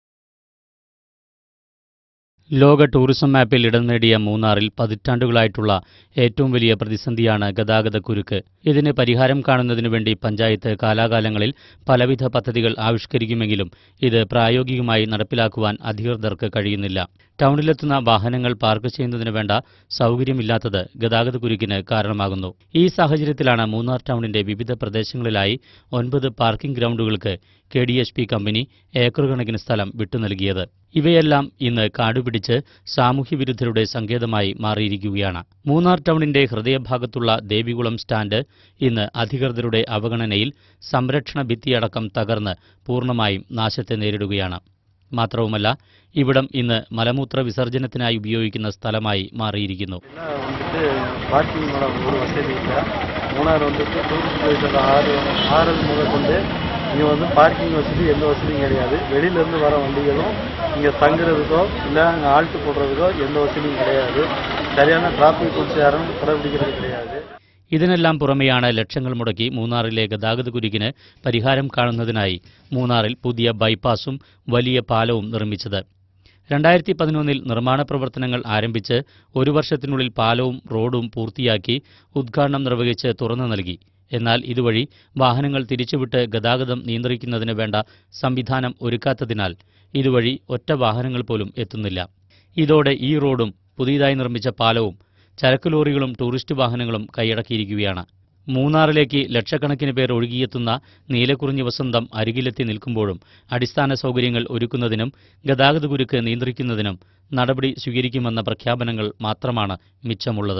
ലോക ടൂറിസം മാപ്പിൽ ഇടം നേടിയ മൂന്നാറിൽ പതിറ്റാണ്ടുകളായിട്ടുള്ള ഏറ്റവും വലിയ പ്രതിസന്ധിയാണ് ഗതാഗതക്കുരുക്ക് ഇതിന് പരിഹാരം കാണുന്നതിനു വേണ്ടി പഞ്ചായത്ത് കാലാകാലങ്ങളിൽ പലവിധ പദ്ധതികൾ ആവിഷ്കരിക്കുമെങ്കിലും ഇത് പ്രായോഗികമായി നടപ്പിലാക്കുവാൻ അധികൃതർക്ക് കഴിയുന്നില്ല ടൗണിലെത്തുന്ന വാഹനങ്ങൾ പാർക്ക് ചെയ്യുന്നതിന് വേണ്ട സൗകര്യമില്ലാത്തത് ഗതാഗതക്കുരുക്കിന് കാരണമാകുന്നു ഈ സാഹചര്യത്തിലാണ് മൂന്നാർ ടൗണിന്റെ വിവിധ പ്രദേശങ്ങളിലായി ഒൻപത് പാർക്കിംഗ് ഗ്രൗണ്ടുകൾക്ക് K D H P company acre കണക്കിന് സ്ഥലം വിട്ടുനൽകിയത് ഇവയെല്ലാം ഇന്ന് കാടുപിടിച്ച് സാമൂഹ്യവിരുദ്ധരുടെ സങ്കേതമായി മാറിയിരിക്കുകയാണ് മൂന്നാർ ടൗണിന്റെ ഹൃദയഭാഗത്തുള്ള ദേവികുളം സ്റ്റാൻഡ് ഇന്ന് അധികൃതരുടെ അവഗണനയിൽ സംരക്ഷണ ഭിത്തിയടക്കം തകർന്ന് പൂർണ്ണമായും നാശത്തെ നേരിടുകയാണ് മാത്രവുമല്ല ഇവിടം ഇന്ന് മലമൂത്ര വിസർജനത്തിനായി ഉപയോഗിക്കുന്ന സ്ഥലമായി മാറിയിരിക്കുന്നു வந்துட்டு பார்க்கிங்கோட ஒரு வசதி இல்லை மூணார் வந்துட்டு டூரிஸ்ட் பிளேஸோட ஆறு ஆறு முதல் கொண்டு இங்கே வந்து பார்க்கிங் வசதி எந்த வசதியும் கிடையாது வெளியிலேருந்து வர வண்டிகளும் இங்கே தங்குறதுக்கோ இல்லை அங்கே ஆல்ட்டு போடுறதுக்கோ எந்த வசதியும் கிடையாது சரியான டிராஃபிக் ரூல்ஸ் யாரும் கடைபிடிக்கிறது கிடையாது ഇതിനെല്ലാം പുറമെയാണ് ലക്ഷങ്ങൾ മുടക്കി മൂന്നാറിലെ ഗതാഗതക്കുരുക്കിന് പരിഹാരം കാണുന്നതിനായി മൂന്നാറിൽ പുതിയ ബൈപ്പാസും വലിയ പാലവും നിർമ്മിച്ചത് രണ്ടായിരത്തി പതിനൊന്നിൽ നിർമ്മാണ പ്രവർത്തനങ്ങൾ ആരംഭിച്ച് ഒരു വർഷത്തിനുള്ളിൽ പാലവും റോഡും പൂർത്തിയാക്കി ഉദ്ഘാടനം നിർവഹിച്ച് തുറന്നു നൽകി എന്നാൽ ഇതുവഴി വാഹനങ്ങൾ തിരിച്ചുവിട്ട് ഗതാഗതം നിയന്ത്രിക്കുന്നതിന് വേണ്ട സംവിധാനം ഒരുക്കാത്തതിനാൽ ഇതുവഴി ഒറ്റ വാഹനങ്ങൾ പോലും എത്തുന്നില്ല ഇതോടെ ഈ റോഡും പുതിയതായി നിർമ്മിച്ച പാലവും ചരക്ക് ലോറികളും ടൂറിസ്റ്റ് വാഹനങ്ങളും കൈയടക്കിയിരിക്കുകയാണ് മൂന്നാറിലേക്ക് ലക്ഷക്കണക്കിന് പേർ ഒഴുകിയെത്തുന്ന നീലക്കുറിഞ്ഞി വസന്തം അരികിലെത്തി നിൽക്കുമ്പോഴും അടിസ്ഥാന സൗകര്യങ്ങൾ ഒരുക്കുന്നതിനും ഗതാഗതക്കുരുക്ക് നിയന്ത്രിക്കുന്നതിനും നടപടി സ്വീകരിക്കുമെന്ന പ്രഖ്യാപനങ്ങൾ മാത്രമാണ് മിച്ചമുള്ളത്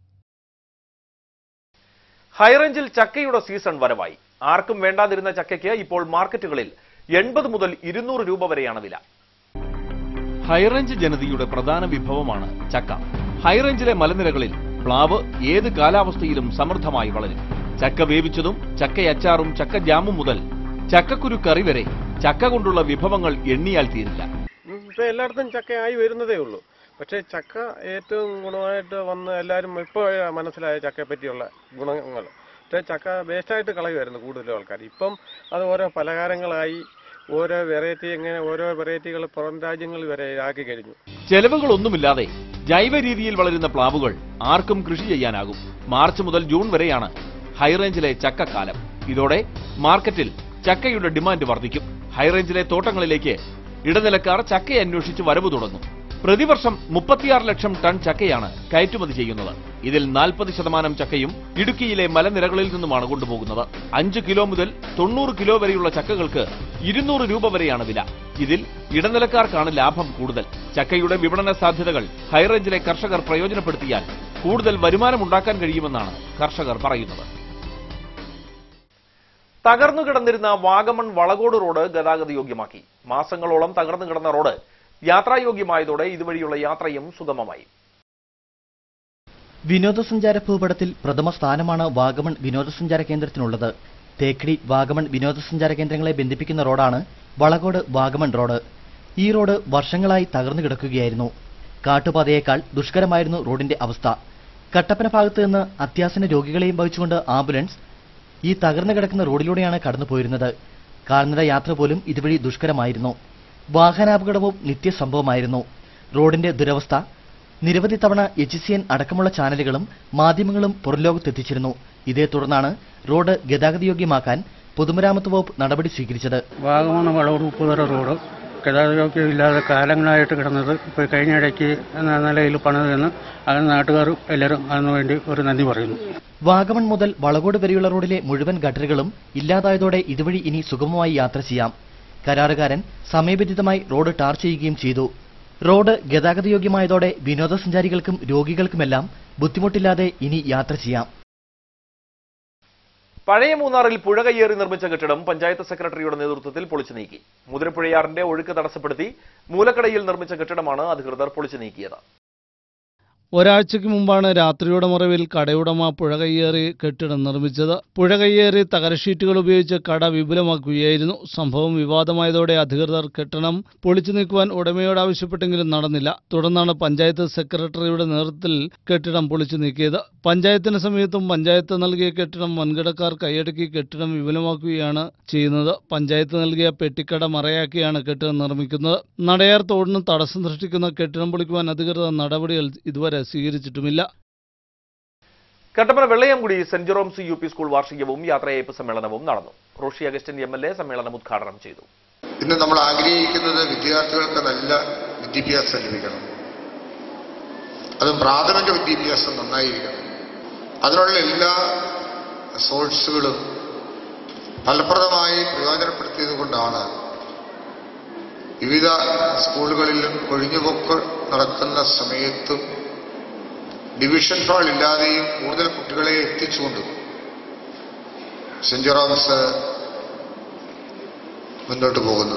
ഹൈറേഞ്ചിൽ ചക്കയുടെ സീസൺ വരവായി ആർക്കും വേണ്ടാതിരുന്ന ചക്കയ്ക്ക് ഇപ്പോൾ മാർക്കറ്റുകളിൽ എൺപത് മുതൽ ഇരുന്നൂറ് രൂപ വരെയാണ് വില ഹൈറേഞ്ച് ജനതയുടെ പ്രധാന വിഭവമാണ് ചക്ക ഹൈറേഞ്ചിലെ മലനിരകളിൽ പ്ലാവ് ഏത് കാലാവസ്ഥയിലും സമൃദ്ധമായി വളരും ചക്ക വേവിച്ചതും ചക്കയച്ചാറും ചക്ക ജാമും മുതൽ ചക്കക്കുരു കറി വരെ ചക്ക കൊണ്ടുള്ള വിഭവങ്ങൾ എണ്ണിയാൽ തീരില്ല ഇപ്പൊ എല്ലായിടത്തും ചക്കയായി വരുന്നതേ ഉള്ളൂ പക്ഷേ ചക്ക ഏറ്റവും ഗുണമായിട്ട് വന്ന് എല്ലാവരും ഇപ്പോൾ മനസ്സിലായ ചക്കയെ പറ്റിയുള്ള ഗുണങ്ങൾ പക്ഷേ ചക്ക വേസ്റ്റായിട്ട് കളയുമായിരുന്നു കൂടുതലും ആൾക്കാർ ഇപ്പം അത് ഓരോ പലഹാരങ്ങളായി ഓരോ വെറൈറ്റി ഇങ്ങനെ ഓരോ വെറൈറ്റികൾ പുറം രാജ്യങ്ങളിൽ വരെ ആക്കി കഴിഞ്ഞു ചെലവുകളൊന്നുമില്ലാതെ ജൈവ രീതിയിൽ വളരുന്ന പ്ലാവുകൾ ആർക്കും കൃഷി ചെയ്യാനാകും മാർച്ച് മുതൽ ജൂൺ വരെയാണ് ഹൈറേഞ്ചിലെ ചക്കക്കാലം ഇതോടെ മാർക്കറ്റിൽ ചക്കയുടെ ഡിമാൻഡ് വർദ്ധിക്കും ഹൈറേഞ്ചിലെ തോട്ടങ്ങളിലേക്ക് ഇടനിലക്കാർ ചക്ക അന്വേഷിച്ച് വരവ് തുടങ്ങും പ്രതിവർഷം മുപ്പത്തിയാറ് ലക്ഷം ടൺ ചക്കയാണ് കയറ്റുമതി ചെയ്യുന്നത് ഇതിൽ നാൽപ്പത് ശതമാനം ചക്കയും ഇടുക്കിയിലെ മലനിരകളിൽ നിന്നുമാണ് കൊണ്ടുപോകുന്നത് അഞ്ച് കിലോ മുതൽ തൊണ്ണൂറ് കിലോ വരെയുള്ള ചക്കകൾക്ക് ഇരുന്നൂറ് രൂപ വരെയാണ് വില ഇതിൽ ഇടനിലക്കാർക്കാണ് ലാഭം കൂടുതൽ ചക്കയുടെ വിപണന സാധ്യതകൾ ഹൈറേഞ്ചിലെ കർഷകർ പ്രയോജനപ്പെടുത്തിയാൽ കൂടുതൽ വരുമാനമുണ്ടാക്കാൻ കഴിയുമെന്നാണ് കർഷകർ പറയുന്നത് തകർന്നു കിടന്നിരുന്ന വാഗമൺ വളകോട് റോഡ് ഗതാഗത യോഗ്യമാക്കി മാസങ്ങളോളം തകർന്നു കിടന്ന റോഡ് യാത്രായോഗ്യമായതോടെ ഇതുവഴിയുള്ള യാത്രയും സുഗമമായി വിനോദസഞ്ചാര ഭൂപടത്തിൽ പ്രഥമ സ്ഥാനമാണ് വാഗമൺ വിനോദസഞ്ചാര കേന്ദ്രത്തിനുള്ളത് തേക്കടി വാഗമൺ വിനോദസഞ്ചാര കേന്ദ്രങ്ങളെ ബന്ധിപ്പിക്കുന്ന റോഡാണ് വളകോട് വാഗമൺ റോഡ് ഈ റോഡ് വർഷങ്ങളായി തകർന്നു കിടക്കുകയായിരുന്നു കാട്ടുപാതയേക്കാൾ ദുഷ്കരമായിരുന്നു റോഡിന്റെ അവസ്ഥ കട്ടപ്പന ഭാഗത്ത് നിന്ന് അത്യാസന്ന രോഗികളെയും വഹിച്ചുകൊണ്ട് ആംബുലൻസ് ഈ തകർന്നു കിടക്കുന്ന റോഡിലൂടെയാണ് കടന്നുപോയിരുന്നത് കാൽനട യാത്ര പോലും ഇതുവഴി ദുഷ്കരമായിരുന്നു വാഹനാപകടവും നിത്യസംഭവമായിരുന്നു റോഡിന്റെ ദുരവസ്ഥ നിരവധി തവണ എച്ച് സി എൻ അടക്കമുള്ള ചാനലുകളും മാധ്യമങ്ങളും പുറംലോകത്തെത്തിച്ചിരുന്നു ഇതേ തുടർന്നാണ് റോഡ് ഗതാഗതയോഗ്യമാക്കാൻ പൊതുമരാമത്ത് വകുപ്പ് നടപടി സ്വീകരിച്ചത് വാഗമൺ വളവൂർ ഉപ്പുതറ റോഡ് ഗതാഗതം ഇല്ലാതെ കാലങ്ങളായിട്ട് കിടന്നത് ഇപ്പോൾ കഴിഞ്ഞ ഇടയ്ക്ക് എന്ന നിലയിൽ പണിതെന്ന് അതിന് നാട്ടുകാർ എല്ലാവരും അതിനു വേണ്ടി ഒരു നന്ദി പറയുന്നു വാഗമൺ മുതൽ വളകോട് വരെയുള്ള റോഡിലെ മുഴുവൻ ഗട്ടറുകളും ഇല്ലാതായതോടെ ഇതുവഴി ഇനി സുഗമമായി യാത്ര ചെയ്യാം കരാറുകാരൻ സമയബന്ധിതമായി റോഡ് ടാർ ചെയ്യുകയും ചെയ്തു റോഡ് ഗതാഗതയോഗ്യമായതോടെ വിനോദസഞ്ചാരികൾക്കും രോഗികൾക്കുമെല്ലാം ബുദ്ധിമുട്ടില്ലാതെ ഇനി യാത്ര ചെയ്യാം പഴയ മൂന്നാറിൽ പുഴ കയ്യേറി നിർമ്മിച്ച കെട്ടിടം പഞ്ചായത്ത് സെക്രട്ടറിയുടെ നേതൃത്വത്തിൽ പൊളിച്ചു നീക്കി മുതിരപ്പുഴയാറിന്റെ ഒഴുക്ക് തടസ്സപ്പെടുത്തി മൂലക്കടയിൽ നിർമ്മിച്ച കെട്ടിടമാണ് അധികൃതർ പൊളിച്ചു നീക്കിയത് ഒരാഴ്ചയ്ക്ക് മുമ്പാണ് രാത്രിയുടെ മറവിൽ കടയുടമ പുഴ കയ്യേറി കെട്ടിടം നിർമ്മിച്ചത് പുഴ കയ്യേറി തകരഷീറ്റുകൾ ഉപയോഗിച്ച് കട വിപുലമാക്കുകയായിരുന്നു സംഭവം വിവാദമായതോടെ അധികൃതർ കെട്ടിടം പൊളിച്ചു നീക്കുവാൻ ഉടമയോട് ആവശ്യപ്പെട്ടെങ്കിലും നടന്നില്ല തുടർന്നാണ് പഞ്ചായത്ത് സെക്രട്ടറിയുടെ നേതൃത്വത്തിൽ കെട്ടിടം പൊളിച്ചു നീക്കിയത് പഞ്ചായത്തിന് സമീപത്തും പഞ്ചായത്ത് നൽകിയ കെട്ടിടം വൻകിടക്കാർ കൈയടക്കി കെട്ടിടം വിപുലമാക്കുകയാണ് ചെയ്യുന്നത് പഞ്ചായത്ത് നൽകിയ പെട്ടിക്കട മറയാക്കിയാണ് കെട്ടിടം നിർമ്മിക്കുന്നത് നടയാർ തോടിന് തടസ്സം സൃഷ്ടിക്കുന്ന കെട്ടിടം പൊളിക്കുവാൻ അധികൃതർ നടപടികൾ ഇതുവരെ സ്വീകരിച്ചിട്ടുമില്ല Kattappana Vellayamkudi saint Jerome's U P school വാർഷികവും യാത്രയയപ്പ് സമ്മേളനവും നടന്നു Roshy Augustine M L A സമ്മേളനം ഉദ്ഘാടനം ചെയ്തു ഇന്ന് നമ്മൾ ആഗ്രഹിക്കുന്നത് വിദ്യാർത്ഥികൾക്ക് നല്ല വിദ്യാഭ്യാസം ലഭിക്കണം അതും പ്രാഥമിക വിദ്യാഭ്യാസം നന്നായിരിക്കണം അതിനുള്ള എല്ലാ സോഴ്സുകളും ഫലപ്രദമായി പ്രയോജനപ്പെടുത്തിയത് കൊണ്ടാണ് വിവിധ സ്കൂളുകളിലും കൊഴിഞ്ഞുപോക്ക് നടക്കുന്ന സമയത്തും ഡിവിഷൻ ഹാൾ ഇല്ലാതെയും കൂടുതൽ കുട്ടികളെ എത്തിച്ചുകൊണ്ടും സെന്റ് ജോറോംസ് മുന്നോട്ട് പോകുന്നത്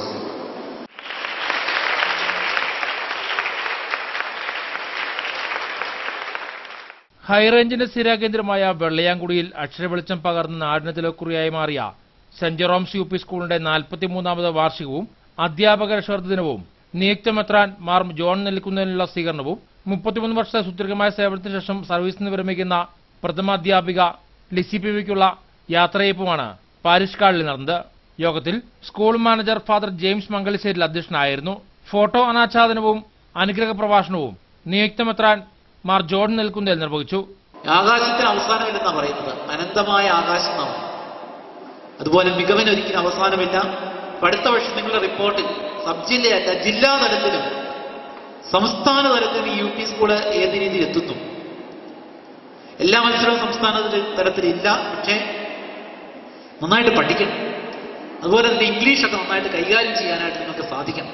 ഹൈറേഞ്ചിന്റെ സ്ഥിരകേന്ദ്രമായ വെള്ളയാങ്കുടിയിൽ അക്ഷരവെളിച്ചം പകർന്ന് നാടിന് തിലക്കുറിയായി മാറിയ സെന്റ് ജെറോംസ് യു പി സ്കൂളിന്റെ നാൽപ്പത്തിമൂന്നാമത് വാർഷികവും അധ്യാപക രക്ഷാർത്ഥ ദിനവും നിയുക്തമെത്രാൻ മാർ ജോൺ നെല്ലിക്കുന്നതിനുള്ള സ്വീകരണവും മുപ്പത്തിമൂന്ന് വർഷത്തെ സുദീർഘമായ സേവനത്തിന് ശേഷം സർവീസിൽ നിന്ന് വിരമിക്കുന്ന പ്രഥമാധ്യാപിക ലിസി പി വിക്കുള്ള യാത്രയപ്പുമാണ് പാരിഷ് കാളിൽ നടന്നത് യോഗത്തിൽ school manager father James Mangalasseril അധ്യക്ഷനായിരുന്നു ഫോട്ടോ അനാച്ഛാദനവും അനുഗ്രഹ പ്രഭാഷണവും നിയുക്തമെത്രാൻ മാർ ജോൺ നെൽക്കുന്നേൽ നിർവഹിച്ചു ആകാശത്തിന് അവസാനമില്ലെന്നാണ് പറയുന്നത് അനന്തമായ ആകാശം നാം അതുപോലെ മികവിന് ഒരിക്കലും അവസാനമില്ല അടുത്ത വർഷം നിങ്ങളുടെ റിപ്പോർട്ടിൽ സബ് ജില്ലയല്ല ജില്ലാ തലത്തിലും സംസ്ഥാന തലത്തിലും യു പി സ്കൂള് ഏത് രീതിയിൽ എത്തുന്നു എല്ലാ മത്സരവും സംസ്ഥാന തലത്തിലില്ല പക്ഷേ നന്നായിട്ട് പഠിക്കണം അതുപോലെ തന്നെ ഇംഗ്ലീഷൊക്കെ നന്നായിട്ട് കൈകാര്യം ചെയ്യാനായിട്ട് നിങ്ങൾക്ക് സാധിക്കണം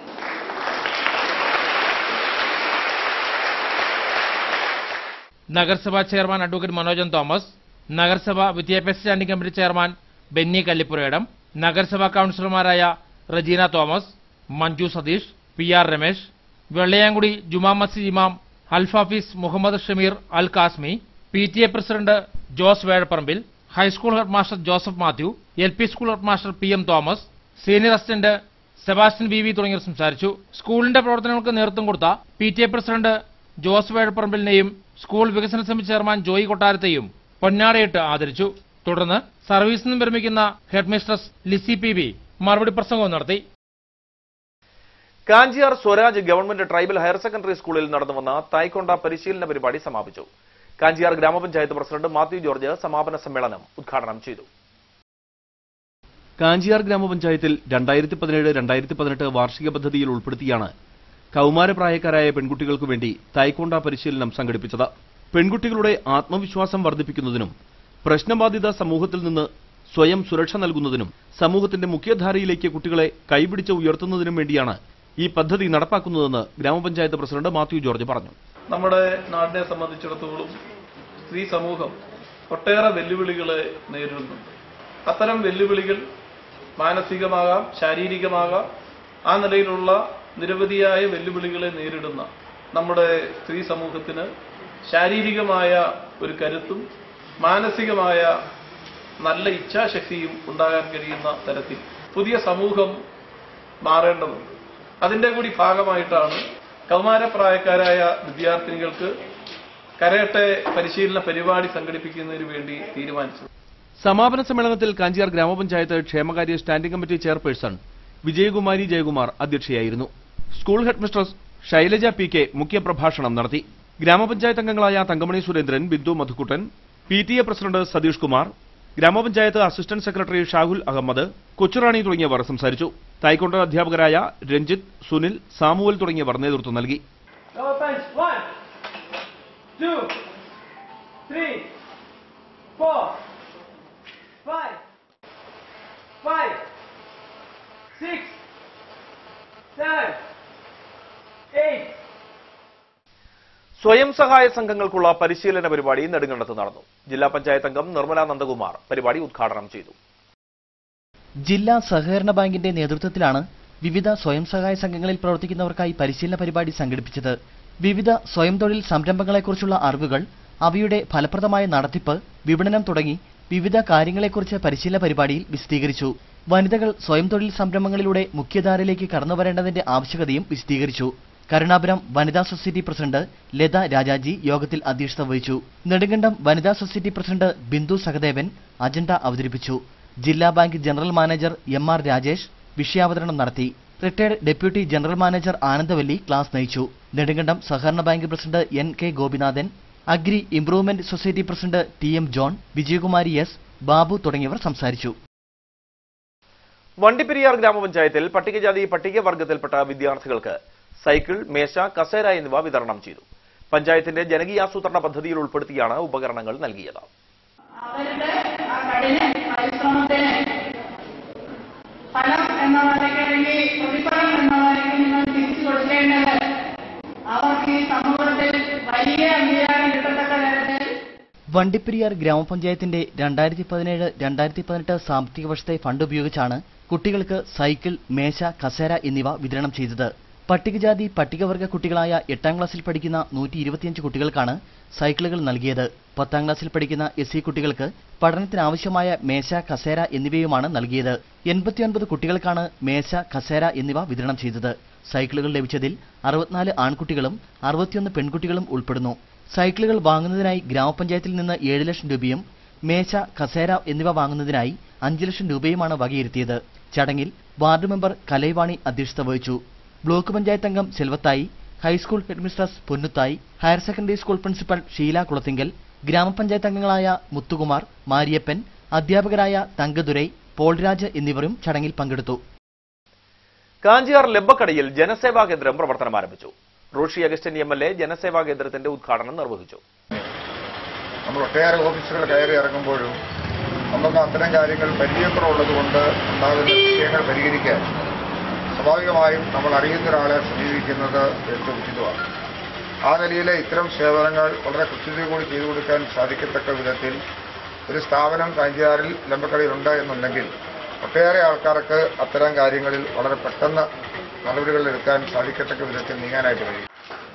നഗരസഭാ ചെയർമാൻ അഡ്വക്കേറ്റ് മനോജൻ തോമസ് നഗരസഭ വിദ്യാഭ്യാസ standing committee chairman Benny Kallipurayidam നഗരസഭാ കൌൺസിലർമാരായ Regina Thomas Manju Satheesh P R Ramesh Vellayamkudi Juma Masjid ഇമാം അൽഫാഫീസ് Muhammad Shameer Al Qasimi P T A president Jose Vazhaparambil high school head master Joseph Mathew L P school head master P M Thomas senior assistant Sebastian V V തുടങ്ങിയവർ സംസാരിച്ചു സ്കൂളിന്റെ പ്രവർത്തനങ്ങൾക്ക് നേതൃത്വം കൊടുത്ത P T A president Jose വേഴപ്പറമ്പിലിനെയും school വികസന സമിതി ചെയർമാൻ ജോയി കൊട്ടാരത്തെയും പൊന്നാടയിട്ട് ആദരിച്ചു തുടർന്ന് സർവീസിൽ നിന്നും വിരമിക്കുന്ന head mistress Lissy P B മറുപടി പ്രസംഗവും നടത്തി Kanchiyar Swaraj government tribal higher secondary സ്കൂളിൽ നടന്നുവന്ന തായ്ക്കൊണ്ട പരിശീലന പരിപാടി സമാപിച്ചു Kanchiyar gramapanchayat president Mathew George സമാപന സമ്മേളനം ഉദ്ഘാടനം ചെയ്തു കാഞ്ചിയാർ ഗ്രാമപഞ്ചായത്തിൽ രണ്ടായിരത്തി പതിനേഴ് രണ്ടായിരത്തി പതിനെട്ട് വാർഷിക പദ്ധതിയിൽ ഉൾപ്പെടുത്തിയാണ് കൗമാരപ്രായക്കാരായ പെൺകുട്ടികൾക്കു വേണ്ടി തായ്ക്കൊണ്ട പരിശീലനം സംഘടിപ്പിച്ചത് പെൺകുട്ടികളുടെ ആത്മവിശ്വാസം വർദ്ധിപ്പിക്കുന്നതിനും പ്രശ്നബാധിത സമൂഹത്തിൽ നിന്ന് സ്വയം സുരക്ഷ നൽകുന്നതിനും സമൂഹത്തിന്റെ മുഖ്യധാരയിലേക്ക് കുട്ടികളെ കൈപിടിച്ച് ഉയർത്തുന്നതിനും വേണ്ടിയാണ് ഈ പദ്ധതി നടപ്പാക്കുന്നതെന്ന് ഗ്രാമപഞ്ചായത്ത് പ്രസിഡന്റ് മാത്യു ജോർജ് പറഞ്ഞു നമ്മുടെ നാടിനെ സംബന്ധിച്ചിടത്തോളം സ്ത്രീ സമൂഹം ഒട്ടേറെ വെല്ലുവിളികളെ നേരിടുന്നുണ്ട് അത്തരം വെല്ലുവിളികൾ മാനസികമാകാം ശാരീരികമാകാം ആ നിലയിലുള്ള നിരവധിയായ വെല്ലുവിളികളെ നേരിടുന്ന നമ്മുടെ സ്ത്രീ സമൂഹത്തിന് ശാരീരികമായ ഒരു കരുത്തും മാനസികമായ നല്ല ഇച്ഛാശക്തിയും ഉണ്ടാകാൻ കഴിയുന്ന തരത്തിൽ പുതിയ സമൂഹം മാറേണ്ടതുണ്ട് അതിന്റെ കൂടി ഭാഗമായിട്ടാണ് കൗമാരപ്രായക്കാരായ വിദ്യാർത്ഥിനികൾക്ക് കരയട്ടെ പരിശീലന പരിപാടി സംഘടിപ്പിക്കുന്നതിന് വേണ്ടി തീരുമാനിച്ചത് സമാപന സമ്മേളനത്തിൽ കാഞ്ചിയാർ ഗ്രാമപഞ്ചായത്ത് ക്ഷേമകാര്യ standing committee chairperson Vijayakumari Jayakumar അധ്യക്ഷയായിരുന്നു school head mistress Shailaja P K മുഖ്യപ്രഭാഷണം നടത്തി ഗ്രാമപഞ്ചായത്ത് അംഗങ്ങളായ Thankamani Surendran Bindu Madhukuttan P T A president Satheesh Kumar gramapanchayat assistant secretary Shahul Ahammed Kochurani തുടങ്ങിയവർ സംസാരിച്ചു തായ്ക്കൊണ്ട അധ്യാപകരായ രഞ്ജിത്ത് സുനിൽ സാമുവൽ തുടങ്ങിയവർ നേതൃത്വം നൽകി Double punch. One, two, three, four, five, five, six, seven, eight. സ്വയം സഹായ സംഘങ്ങൾക്കുള്ള പരിശീലന പരിപാടി നെടുങ്കണ്ടത്ത് നടന്നു ജില്ലാ പഞ്ചായത്ത് അംഗം നിർമ്മല നന്ദകുമാർ പരിപാടി ഉദ്ഘാടനം ചെയ്തു ജില്ലാ സഹകരണ ബാങ്കിന്റെ നേതൃത്വത്തിലാണ് വിവിധ സ്വയം സഹായ സംഘങ്ങളിൽ പ്രവർത്തിക്കുന്നവർക്കായി പരിശീലന പരിപാടി സംഘടിപ്പിച്ചത് വിവിധ സ്വയം തൊഴിൽ സംരംഭങ്ങളെക്കുറിച്ചുള്ള അറിവുകൾ അവയുടെ ഫലപ്രദമായ നടത്തിപ്പ് വിപണനം തുടങ്ങി വിവിധ കാര്യങ്ങളെക്കുറിച്ച് പരിശീലന പരിപാടിയിൽ വിശദീകരിച്ചു വനിതകൾ സ്വയം തൊഴിൽ സംരംഭങ്ങളിലൂടെ മുഖ്യധാരയിലേക്ക് കടന്നുവരേണ്ടതിന്റെ ആവശ്യകതയും വിശദീകരിച്ചു കരുണാപുരം വനിതാ സൊസൈറ്റി പ്രസിഡന്റ് ലത രാജാജി യോഗത്തിൽ അധ്യക്ഷത വഹിച്ചു Nedumkandam Vanitha society president Bindu Sahadevan agenda അവതരിപ്പിച്ചു ജില്ലാ bank general manager M R Rajesh വിഷയാവതരണം നടത്തി retired deputy general manager Anandavalli class നയിച്ചു നെടുങ്കണ്ടം സഹകരണ bank president N K Gopinathan agri improvement society president T M John Vijayakumari S Babu തുടങ്ങിയവർ സംസാരിച്ചു വണ്ടിപ്പെരിയാർ ഗ്രാമപഞ്ചായത്തിൽ പട്ടികജാതി പട്ടികവർഗത്തിൽപ്പെട്ട വിദ്യാർത്ഥികൾക്ക് സൈക്കിൾ മേശ കസേര എന്നിവ വിതരണം ചെയ്തു പഞ്ചായത്തിന്റെ ജനകീയാസൂത്രണ പദ്ധതിയിൽ ഉൾപ്പെടുത്തിയാണ് ഉപകരണങ്ങൾ നൽകിയത് അവരുടെ ആ കഠിന പരിശ്രമത്തിന് ഫലം എന്ന നിലയ്ക്ക് അല്ലെങ്കിൽ പ്രതിഫലം എന്ന നിലയ്ക്ക് നിങ്ങൾ തിരിച്ചു കൊടുക്കേണ്ടത് അവർക്ക് ഈ സമൂഹത്തിൽ വലിയ അംഗീകാരം കിട്ടത്തക്ക തരത്തിൽ വണ്ടിപ്പെരിയാർ ഗ്രാമപഞ്ചായത്തിന്റെ രണ്ടായിരത്തി പതിനേഴ് രണ്ടായിരത്തി പതിനെട്ട് സാമ്പത്തിക വർഷത്തെ ഫണ്ട് ഉപയോഗിച്ചാണ് കുട്ടികൾക്ക് സൈക്കിൾ മേശ കസേര എന്നിവ വിതരണം ചെയ്തത് പട്ടികജാതി പട്ടികവർഗ കുട്ടികളായ എട്ടാം ക്ലാസ്സിൽ പഠിക്കുന്ന നൂറ്റി ഇരുപത്തിയഞ്ച് കുട്ടികൾക്കാണ് സൈക്കിളുകൾ നൽകിയത് പത്താം ക്ലാസ്സിൽ പഠിക്കുന്ന എസ് സി കുട്ടികൾക്ക് പഠനത്തിനാവശ്യമായ മേശ കസേര എന്നിവയുമാണ് നൽകിയത് എൺപത്തിയൊൻപത് കുട്ടികൾക്കാണ് മേശ കസേര എന്നിവ വിതരണം ചെയ്തത് സൈക്കിളുകൾ ലഭിച്ചതിൽ അറുപത്തിനാല് ആൺകുട്ടികളും അറുപത്തിയൊന്ന് പെൺകുട്ടികളും ഉൾപ്പെടുന്നു സൈക്കിളുകൾ വാങ്ങുന്നതിനായി ഗ്രാമപഞ്ചായത്തിൽ നിന്ന് ഏഴ് ലക്ഷം രൂപയും മേശ കസേര എന്നിവ വാങ്ങുന്നതിനായി അഞ്ച് ലക്ഷം രൂപയുമാണ് വകയിരുത്തിയത് ചടങ്ങിൽ വാർഡ് മെമ്പർ കലൈവാണി അധ്യക്ഷത വഹിച്ചു ബ്ലോക്ക് പഞ്ചായത്ത് അംഗം Selvathai high school headmistress Ponnuthai higher secondary school principal Sheela Kulathinkal gramapanchayat അംഗങ്ങളായ മുത്തുകുമാർ മാരിയപ്പൻ അധ്യാപകരായ തങ്കദുരൈ പോൾരാജ് എന്നിവരും ചടങ്ങിൽ പങ്കെടുത്തു കാഞ്ചിയാർ ലെബക്കടയിൽ ജനസേവാ കേന്ദ്രം പ്രവർത്തനം ആരംഭിച്ചു Roshi Augustine M L A Janaseva കേന്ദ്രത്തിന്റെ ഉദ്ഘാടനം നിർവഹിച്ചു നമ്മൾ ഒട്ടേറെ ഓഫീസുകൾ കയറി ഇറങ്ങുമ്പോഴും നമുക്ക് അത്തരം കാര്യങ്ങൾ പരിചയക്കുറവുള്ളത് കൊണ്ട് ഉണ്ടാകുന്ന വിഷയങ്ങൾ പരിഹരിക്കാൻ സ്വാഭാവികമായും നമ്മൾ അറിയുന്ന ഒരാളെ സമീപിക്കുന്നത് ഏറ്റവും ഉചിതമാണ് ആ നിലയിലെ ഇത്തരം സേവനങ്ങൾ വളരെ കൃത്യതയോടുകൂടി ചെയ്തു കൊടുക്കാൻ സാധിക്കത്തക്ക വിധത്തിൽ ഒരു സ്ഥാപനം കാഞ്ചിയാറിൽ ലംബക്കടയിലുണ്ട് എന്നുണ്ടെങ്കിൽ ഒട്ടേറെ ആൾക്കാർക്ക് അത്തരം കാര്യങ്ങളിൽ വളരെ പെട്ടെന്ന് നടപടികൾ എടുക്കാൻ സാധിക്കത്തക്ക വിധത്തിൽ നീങ്ങാനായിട്ട് കഴിയും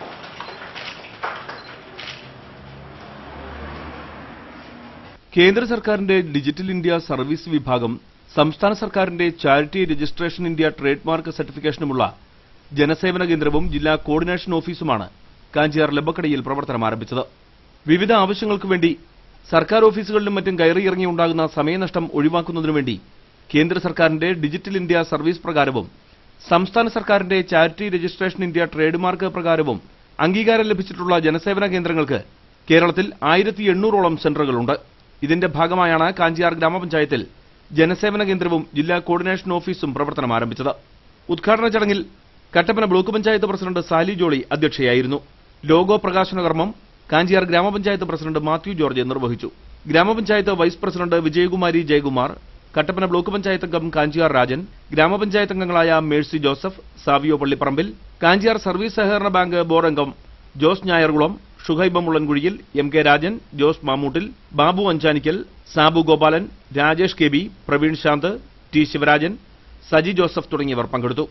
കേന്ദ്ര സർക്കാരിന്റെ ഡിജിറ്റൽ ഇന്ത്യ സർവീസ് വിഭാഗം സംസ്ഥാന സർക്കാരിന്റെ charity registration India trade mark സർട്ടിഫിക്കേഷനുമുള്ള ജനസേവന കേന്ദ്രവും ജില്ലാ കോർഡിനേഷൻ ഓഫീസുമാണ് കാഞ്ചിയാർ ലബക്കടയിൽ പ്രവർത്തനം ആരംഭിച്ചത് വിവിധ ആവശ്യങ്ങൾക്ക് വേണ്ടി സർക്കാർ ഓഫീസുകളിലും മറ്റും കയറിയിറങ്ങി ഉണ്ടാകുന്ന സമയനഷ്ടം ഒഴിവാക്കുന്നതിനു വേണ്ടി കേന്ദ്ര സർക്കാരിന്റെ ഡിജിറ്റൽ ഇന്ത്യ സർവീസ് പ്രകാരവും സംസ്ഥാന സർക്കാരിന്റെ charity registration India trade mark പ്രകാരവും അംഗീകാരം ലഭിച്ചിട്ടുള്ള ജനസേവന കേന്ദ്രങ്ങൾക്ക് കേരളത്തിൽ ആയിരത്തി എണ്ണൂറോളം സെന്ററുകളുണ്ട് ഇതിന്റെ ഭാഗമായാണ് കാഞ്ചിയാർ ഗ്രാമപഞ്ചായത്തിൽ ജനസേവന കേന്ദ്രവും ജില്ലാ കോർഡിനേഷൻ ഓഫീസും പ്രവർത്തനം ആരംഭിച്ചത് ഉദ്ഘാടന ചടങ്ങിൽ Kattappana block panchayat president Sally Jolly അധ്യക്ഷയായിരുന്നു ലോഗോ പ്രകാശന കർമ്മം Kanchiyar gramapanchayat president Mathew George നിർവഹിച്ചു gramapanchayat vice president Vijayakumari Jayakumar Kattappana block panchayat അംഗം കാഞ്ചിയാർ രാജൻ ഗ്രാമപഞ്ചായത്ത് അംഗങ്ങളായ Mercy Joseph Savio Pallipparambil Kanchiyar service സഹകരണ ബാങ്ക് ബോർഡ് അംഗം Jose Njayarkulam Shuhaiba Mullankuzhiyil M K Rajan Jose Mammoottil Babu Anchanikkal Sabu Gopalan Rajesh K B Praveen Shanth T Sivarajan Saji Joseph തുടങ്ങിയവർ പങ്കെടുത്തു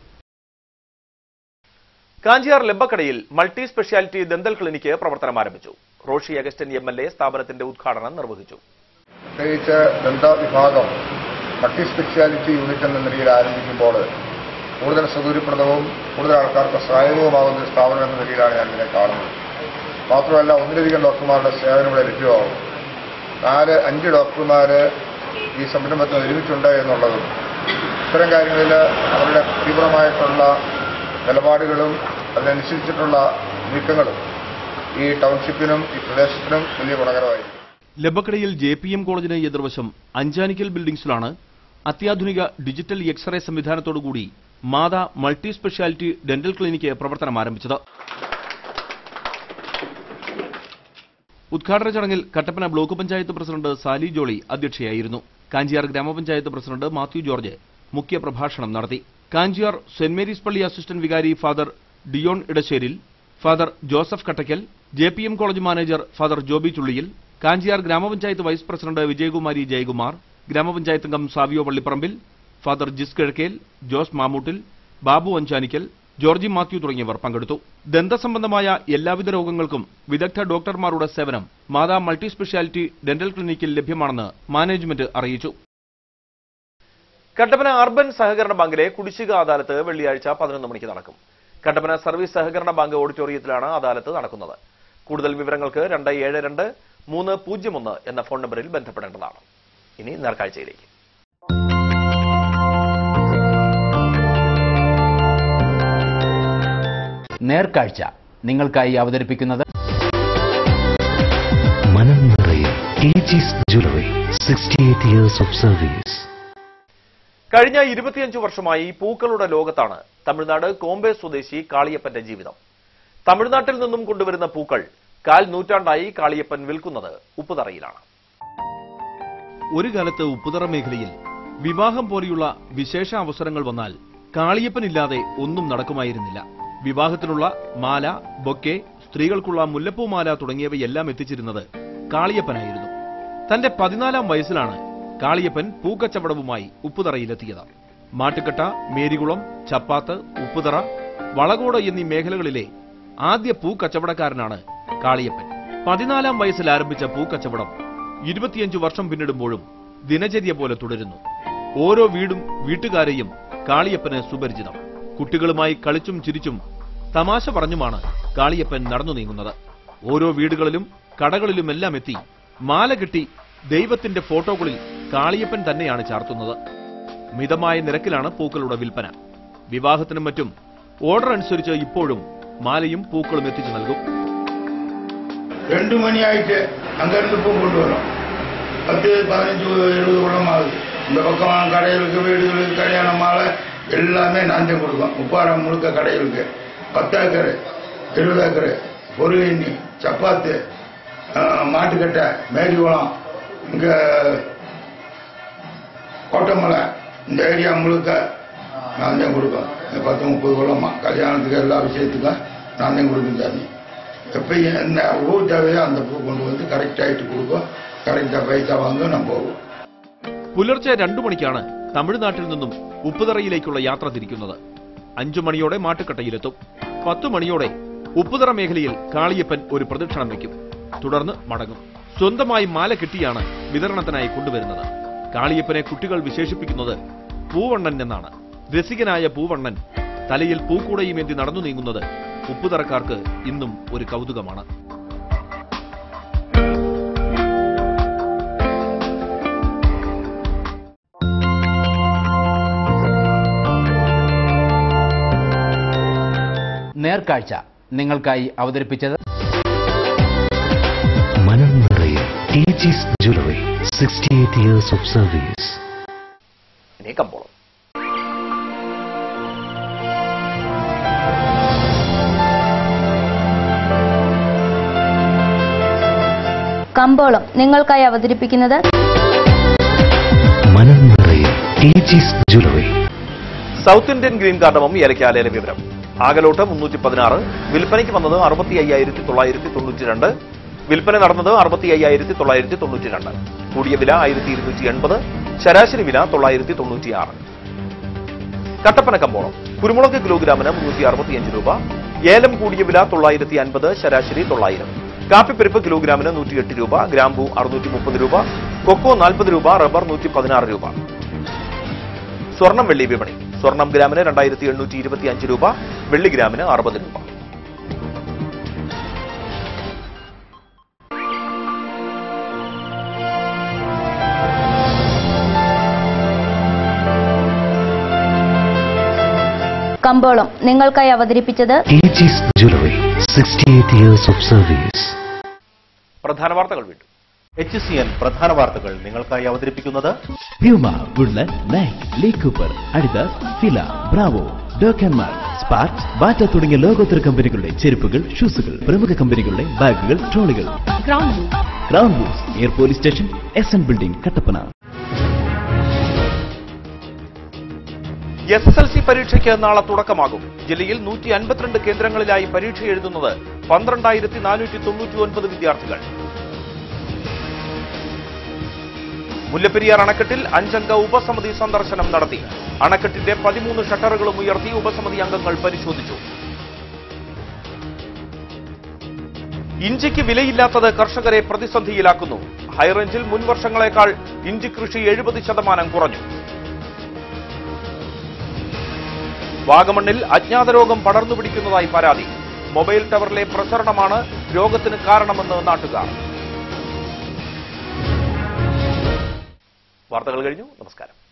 കാഞ്ചിയാർ ലെബക്കടയിൽ മൾട്ടി സ്പെഷ്യാലിറ്റി ദന്തൽ ക്ലിനിക്ക് പ്രവർത്തനം ആരംഭിച്ചു Roshi Augustine M L A സ്ഥാപനത്തിന്റെ ഉദ്ഘാടനം നിർവഹിച്ചു പ്രത്യേകിച്ച് ദന്ത വിഭാഗം മൾട്ടി സ്പെഷ്യാലിറ്റി യൂണിറ്റ് എന്ന നിലയിൽ ആരംഭിക്കുമ്പോൾ കൂടുതൽ സൗകര്യപ്രദവും കൂടുതൽ ആൾക്കാർക്ക് സഹായകവുമാകുന്ന ഒരു സ്ഥാപനം എന്ന നിലയിലാണ് ഞാൻ ഇതിനെ കാണുന്നത് മാത്രമല്ല ഒന്നിലധികം ഡോക്ടർമാരുടെ സേവനം ഇവിടെ ലഭ്യമാകും നാല് അഞ്ച് ഡോക്ടർമാർ ഈ സംരംഭത്തിൽ ഒരുമിച്ചുണ്ട് എന്നുള്ളതും ഇത്തരം കാര്യങ്ങളിൽ അവരുടെ തീവ്രമായിട്ടുള്ള നിലപാടുകളും അതിനനുസരിച്ചിട്ടുള്ള നീക്കങ്ങളും ഈ ടൗൺഷിപ്പിനും ഈ പ്രദേശത്തിനും വലിയ ഗുണകരമായിരിക്കും ലബക്കടയിൽ ജെ പി എം കോളേജിന് എതിർവശം അഞ്ചാനിക്കൽ ബിൽഡിംഗ്സിലാണ് അത്യാധുനിക ഡിജിറ്റൽ എക്സ്റേ സംവിധാനത്തോടുകൂടി Matha multi speciality dental clinic പ്രവർത്തനം ആരംഭിച്ചത് ഉദ്ഘാടന ചടങ്ങിൽ Kattappana block panchayat president Sally Jolly അധ്യക്ഷയായിരുന്നു Kanchiyar gramapanchayat president Mathew George മുഖ്യ പ്രഭാഷണം നടത്തി കാഞ്ചിയാർ സെന്റ് മേരീസ് പള്ളി അസിസ്റ്റന്റ് വികാരി father Dion Edasseril father Joseph Kattakkal J P M college manager father Joby Chulliyil Kanchiyar gramapanchayat vice president Vijayakumari Jayakumar ഗ്രാമപഞ്ചായത്ത് അംഗം Savio Pallipparambil father Jis Kizhakkel Jose Mammoottil Babu Anchanikkal Georgy Mathew തുടങ്ങിയവർ പങ്കെടുത്തു ദന്തസംബന്ധമായ എല്ലാവിധ രോഗങ്ങൾക്കും വിദഗ്ധ ഡോക്ടർമാരുടെ സേവനം മാതാ മൾട്ടി സ്പെഷ്യാലിറ്റി ഡെന്റൽ ക്ലിനിക്കിൽ ലഭ്യമാണെന്ന് മാനേജ്മെന്റ് അറിയിച്ചു കട്ടപ്പന അർബൻ സഹകരണ ബാങ്കിലെ കുടിശ്ശിക അദാലത്ത് വെള്ളിയാഴ്ച പതിനൊന്ന് മണിക്ക് നടക്കും കട്ടപ്പന സർവീസ് സഹകരണ ബാങ്ക് ഓഡിറ്റോറിയത്തിലാണ് അദാലത്ത് നടക്കുന്നത് കൂടുതൽ വിവരങ്ങൾക്ക് രണ്ട് ഏഴ് രണ്ട് മൂന്ന് പൂജ്യം ഒന്ന് എന്ന ഫോൺ നമ്പറിൽ ബന്ധപ്പെടേണ്ടതാണ് ഇനി നേർക്കാഴ്ചയിലേക്ക് നേർക്കാഴ്ച നിങ്ങൾക്കായി അവതരിപ്പിക്കുന്നത് മനം നിറയെ ടീച്ചീസ് jewellery sixty eight years of service കഴിഞ്ഞ ഇരുപത്തിയഞ്ചു വർഷമായി പൂക്കളുടെ ലോകത്താണ് തമിഴ്നാട് കോമ്പെ സ്വദേശി കാളിയപ്പന്റെ ജീവിതം തമിഴ്നാട്ടിൽ നിന്നും കൊണ്ടുവരുന്ന പൂക്കൾ കാൽ നൂറ്റാണ്ടായി കാളിയപ്പൻ വിൽക്കുന്നത് ഉപ്പുതറയിലാണ് ഒരു കാലത്ത് ഉപ്പുതറ മേഖലയിൽ വിവാഹം പോലെയുള്ള വിശേഷ അവസരങ്ങൾ വന്നാൽ കാളിയപ്പനില്ലാതെ ഒന്നും നടക്കുമായിരുന്നില്ല വിവാഹത്തിനുള്ള മാല ബൊക്കെ സ്ത്രീകൾക്കുള്ള മുല്ലപ്പൂമാല തുടങ്ങിയവയെല്ലാം എത്തിച്ചിരുന്നത് കാളിയപ്പനായിരുന്നു തന്റെ പതിനാലാം വയസ്സിലാണ് കാളിയപ്പൻ പൂക്കച്ചവടവുമായി ഉപ്പുതറയിലെത്തിയത് മാട്ടുക്കട്ട മേരികുളം ചപ്പാത്ത് ഉപ്പുതറ വളകോട് എന്നീ മേഖലകളിലെ ആദ്യ പൂക്കച്ചവടക്കാരനാണ് കാളിയപ്പൻ പതിനാലാം വയസ്സിൽ ആരംഭിച്ച പൂക്കച്ചവടം ഇരുപത്തിയഞ്ചു വർഷം പിന്നിടുമ്പോഴും ദിനചര്യ പോലെ തുടരുന്നു ഓരോ വീടും വീട്ടുകാരെയും കാളിയപ്പന് സുപരിചിതം കുട്ടികളുമായി കളിച്ചും ചിരിച്ചും തമാശ പറഞ്ഞുമാണ് കാളിയപ്പൻ നടന്നു നീങ്ങുന്നത് ഓരോ വീടുകളിലും കടകളിലുമെല്ലാം എത്തി മാല കെട്ടി ദൈവത്തിന്റെ ഫോട്ടോകളിൽ കാളിയപ്പൻ തന്നെയാണ് ചാർത്തുന്നത് മിതമായ നിരക്കിലാണ് പൂക്കളുടെ വിൽപ്പന വിവാഹത്തിനും മറ്റും ഓർഡർ അനുസരിച്ച് ഇപ്പോഴും മാലയും പൂക്കളും എത്തിച്ചു നൽകും ரெண்டு மணி ஆயிட்டு அங்கேருந்து பூ கொண்டு வரோம் பத்து பதினஞ்சு எழுபது குடம் ஆகுது இந்த பக்கம் கடைகளுக்கு வீடுகளுக்கு கல்யாண மாலை எல்லாமே நான் தான் கொடுப்போம் முப்பாரம் முழுக்க கடைகளுக்கு பத்து ஏக்கரு இருபது ஏக்கரு பொருளி சப்பாத்து ஆஹ், மாட்டுக்கட்டை மேரிகுளம் இங்கே கோட்டமலை இந்த ஏரியா முழுக்க நான் தான் கொடுப்பேன் இந்த பத்து முப்பது குளமா கல்யாணத்துக்கு எல்லா விஷயத்துக்கும் நான் தான் கொடுப்பேன் சாமி எப்போ என்ன பூ தேவையோ அந்த பூ கொண்டு வந்து கரெக்டாയിട്ട് கொடுப்போம் கரெக்டாக പൈസ വാങ്ങുക ഞാൻ പോകും പുലർച്ചെ രണ്ടു മണിക്കാണ് തമിഴ്നാട്ടിൽ നിന്നും ഉപ്പുതറയിലേക്കുള്ള യാത്ര തിരിക്കുന്നത് അഞ്ചു മണിയോടെ മാട്ടുക്കട്ടയിലെത്തും പത്തു മണിയോടെ ഉപ്പുതറ മേഖലയിൽ കാളിയപ്പൻ ഒരു പ്രദക്ഷിണം വയ്ക്കും തുടർന്ന് മടങ്ങും സ്വന്തമായി മാല കെട്ടിയാണ് വിതരണത്തിനായി കൊണ്ടുവരുന്നത് കാളിയപ്പനെ കുട്ടികൾ വിശേഷിപ്പിക്കുന്നത് പൂവണ്ണൻ എന്നാണ് രസികനായ പൂവണ്ണൻ തലയിൽ പൂക്കൂടയുമേന്തി നടന്നു നീങ്ങുന്നത് ഉപ്പുതറക്കാർക്ക് ഇന്നും ഒരു കൗതുകമാണ് നേർക്കാഴ്ച നിങ്ങൾക്കായി അവതരിപ്പിച്ചത് മനം നിറയെ ടീച്ചീസ് jewellery sixty eight years of service ഇനി കമ്പോളം കമ്പോളം നിങ്ങൾക്കായി അവതരിപ്പിക്കുന്നത് മനം നിറയെ ടീച്ചീസ് jewellery south Indian green cardamom ഏലക്കാലയിലെ വിവരം ആകലോട്ട് മുന്നൂറ്റി പതിനാറ് വിൽപ്പനയ്ക്ക് വന്നത് അറുപത്തി അയ്യായിരത്തി തൊള്ളായിരത്തി തൊണ്ണൂറ്റി രണ്ട് വിൽപ്പന നടന്നത് അറുപത്തി അയ്യായിരത്തി തൊള്ളായിരത്തി തൊണ്ണൂറ്റി രണ്ട് കൂടിയ വില ആയിരത്തി ഇരുന്നൂറ്റി എൺപത് ശരാശരി വില തൊള്ളായിരത്തി തൊണ്ണൂറ്റിയാറ് കട്ടപ്പന കമ്പോളം കുരുമുളക് കിലോഗ്രാമിന് മുന്നൂറ്റി അറുപത്തിയഞ്ച് രൂപ ഏലം കൂടിയ വില തൊള്ളായിരത്തി അൻപത് ശരാശരി തൊള്ളായിരം കാപ്പിപ്പരിപ്പ് കിലോഗ്രാമിന് നൂറ്റിയെട്ട് രൂപ ഗ്രാമ്പു അറുന്നൂറ്റി മുപ്പത് രൂപ കൊക്കോ നാൽപ്പത് രൂപ റബ്ബർ നൂറ്റി പതിനാറ് രൂപ സ്വർണം വെള്ളി വിപണി സ്വർണം ഗ്രാമിന് രണ്ടായിരത്തി എണ്ണൂറ്റി ഇരുപത്തി അഞ്ച് രൂപ വെള്ളി ഗ്രാമിന് അറുപത് രൂപ കമ്പോളം നിങ്ങൾക്കായി അവതരിപ്പിച്ചത് ടീച്ചീസ് jewellery sixty eight years of service പ്രധാന വാർത്തകൾ വീണ്ടും എച്ച് സി എൻ പ്രധാന വാർത്തകൾ നിങ്ങൾക്കായി അവതരിപ്പിക്കുന്നത് Puma Woodland Nike Lee Cooper Adidas Fila Bravo ഡോക്കന്മാർ സ്പാർക്ക് ബാറ്റ തുടങ്ങിയ ലോകോത്തര കമ്പനികളുടെ ചെരുപ്പുകൾ ഷൂസുകൾ പ്രമുഖ കമ്പനികളുടെ ബാഗുകൾ ട്രോളികൾ ക്രൗൺ ബൂസ് air police station S N building Kattappana S S L C പരീക്ഷയ്ക്ക് നാളെ തുടക്കമാകും ജില്ലയിൽ നൂറ്റി അൻപത്തിരണ്ട് കേന്ദ്രങ്ങളിലായി പരീക്ഷ എഴുതുന്നത് പന്ത്രണ്ടായിരത്തി നാനൂറ്റി തൊണ്ണൂറ്റി ഒൻപത് വിദ്യാർത്ഥികൾ മുല്ലപ്പെരിയാർ അണക്കെട്ടിൽ അഞ്ചംഗ ഉപസമിതി സന്ദർശനം നടത്തി അണക്കെട്ടിന്റെ പതിമൂന്ന് ഷട്ടറുകളും ഉയർത്തി ഉപസമിതി അംഗങ്ങൾ പരിശോധിച്ചു ഇഞ്ചിക്ക് വിലയില്ലാത്തത് കർഷകരെ പ്രതിസന്ധിയിലാക്കുന്നു ഹൈറേഞ്ചിൽ മുൻ വർഷങ്ങളെക്കാൾ ഇഞ്ചി കൃഷി എഴുപത് ശതമാനം കുറഞ്ഞു വാഗമണ്ണിൽ അജ്ഞാത രോഗം പടർന്നു പിടിക്കുന്നതായി പരാതി മൊബൈൽ ടവറിലെ പ്രചരണമാണ് രോഗത്തിന് കാരണമെന്ന് നാട്ടുകാർ വാർത്തകൾ കഴിഞ്ഞു നമസ്കാരം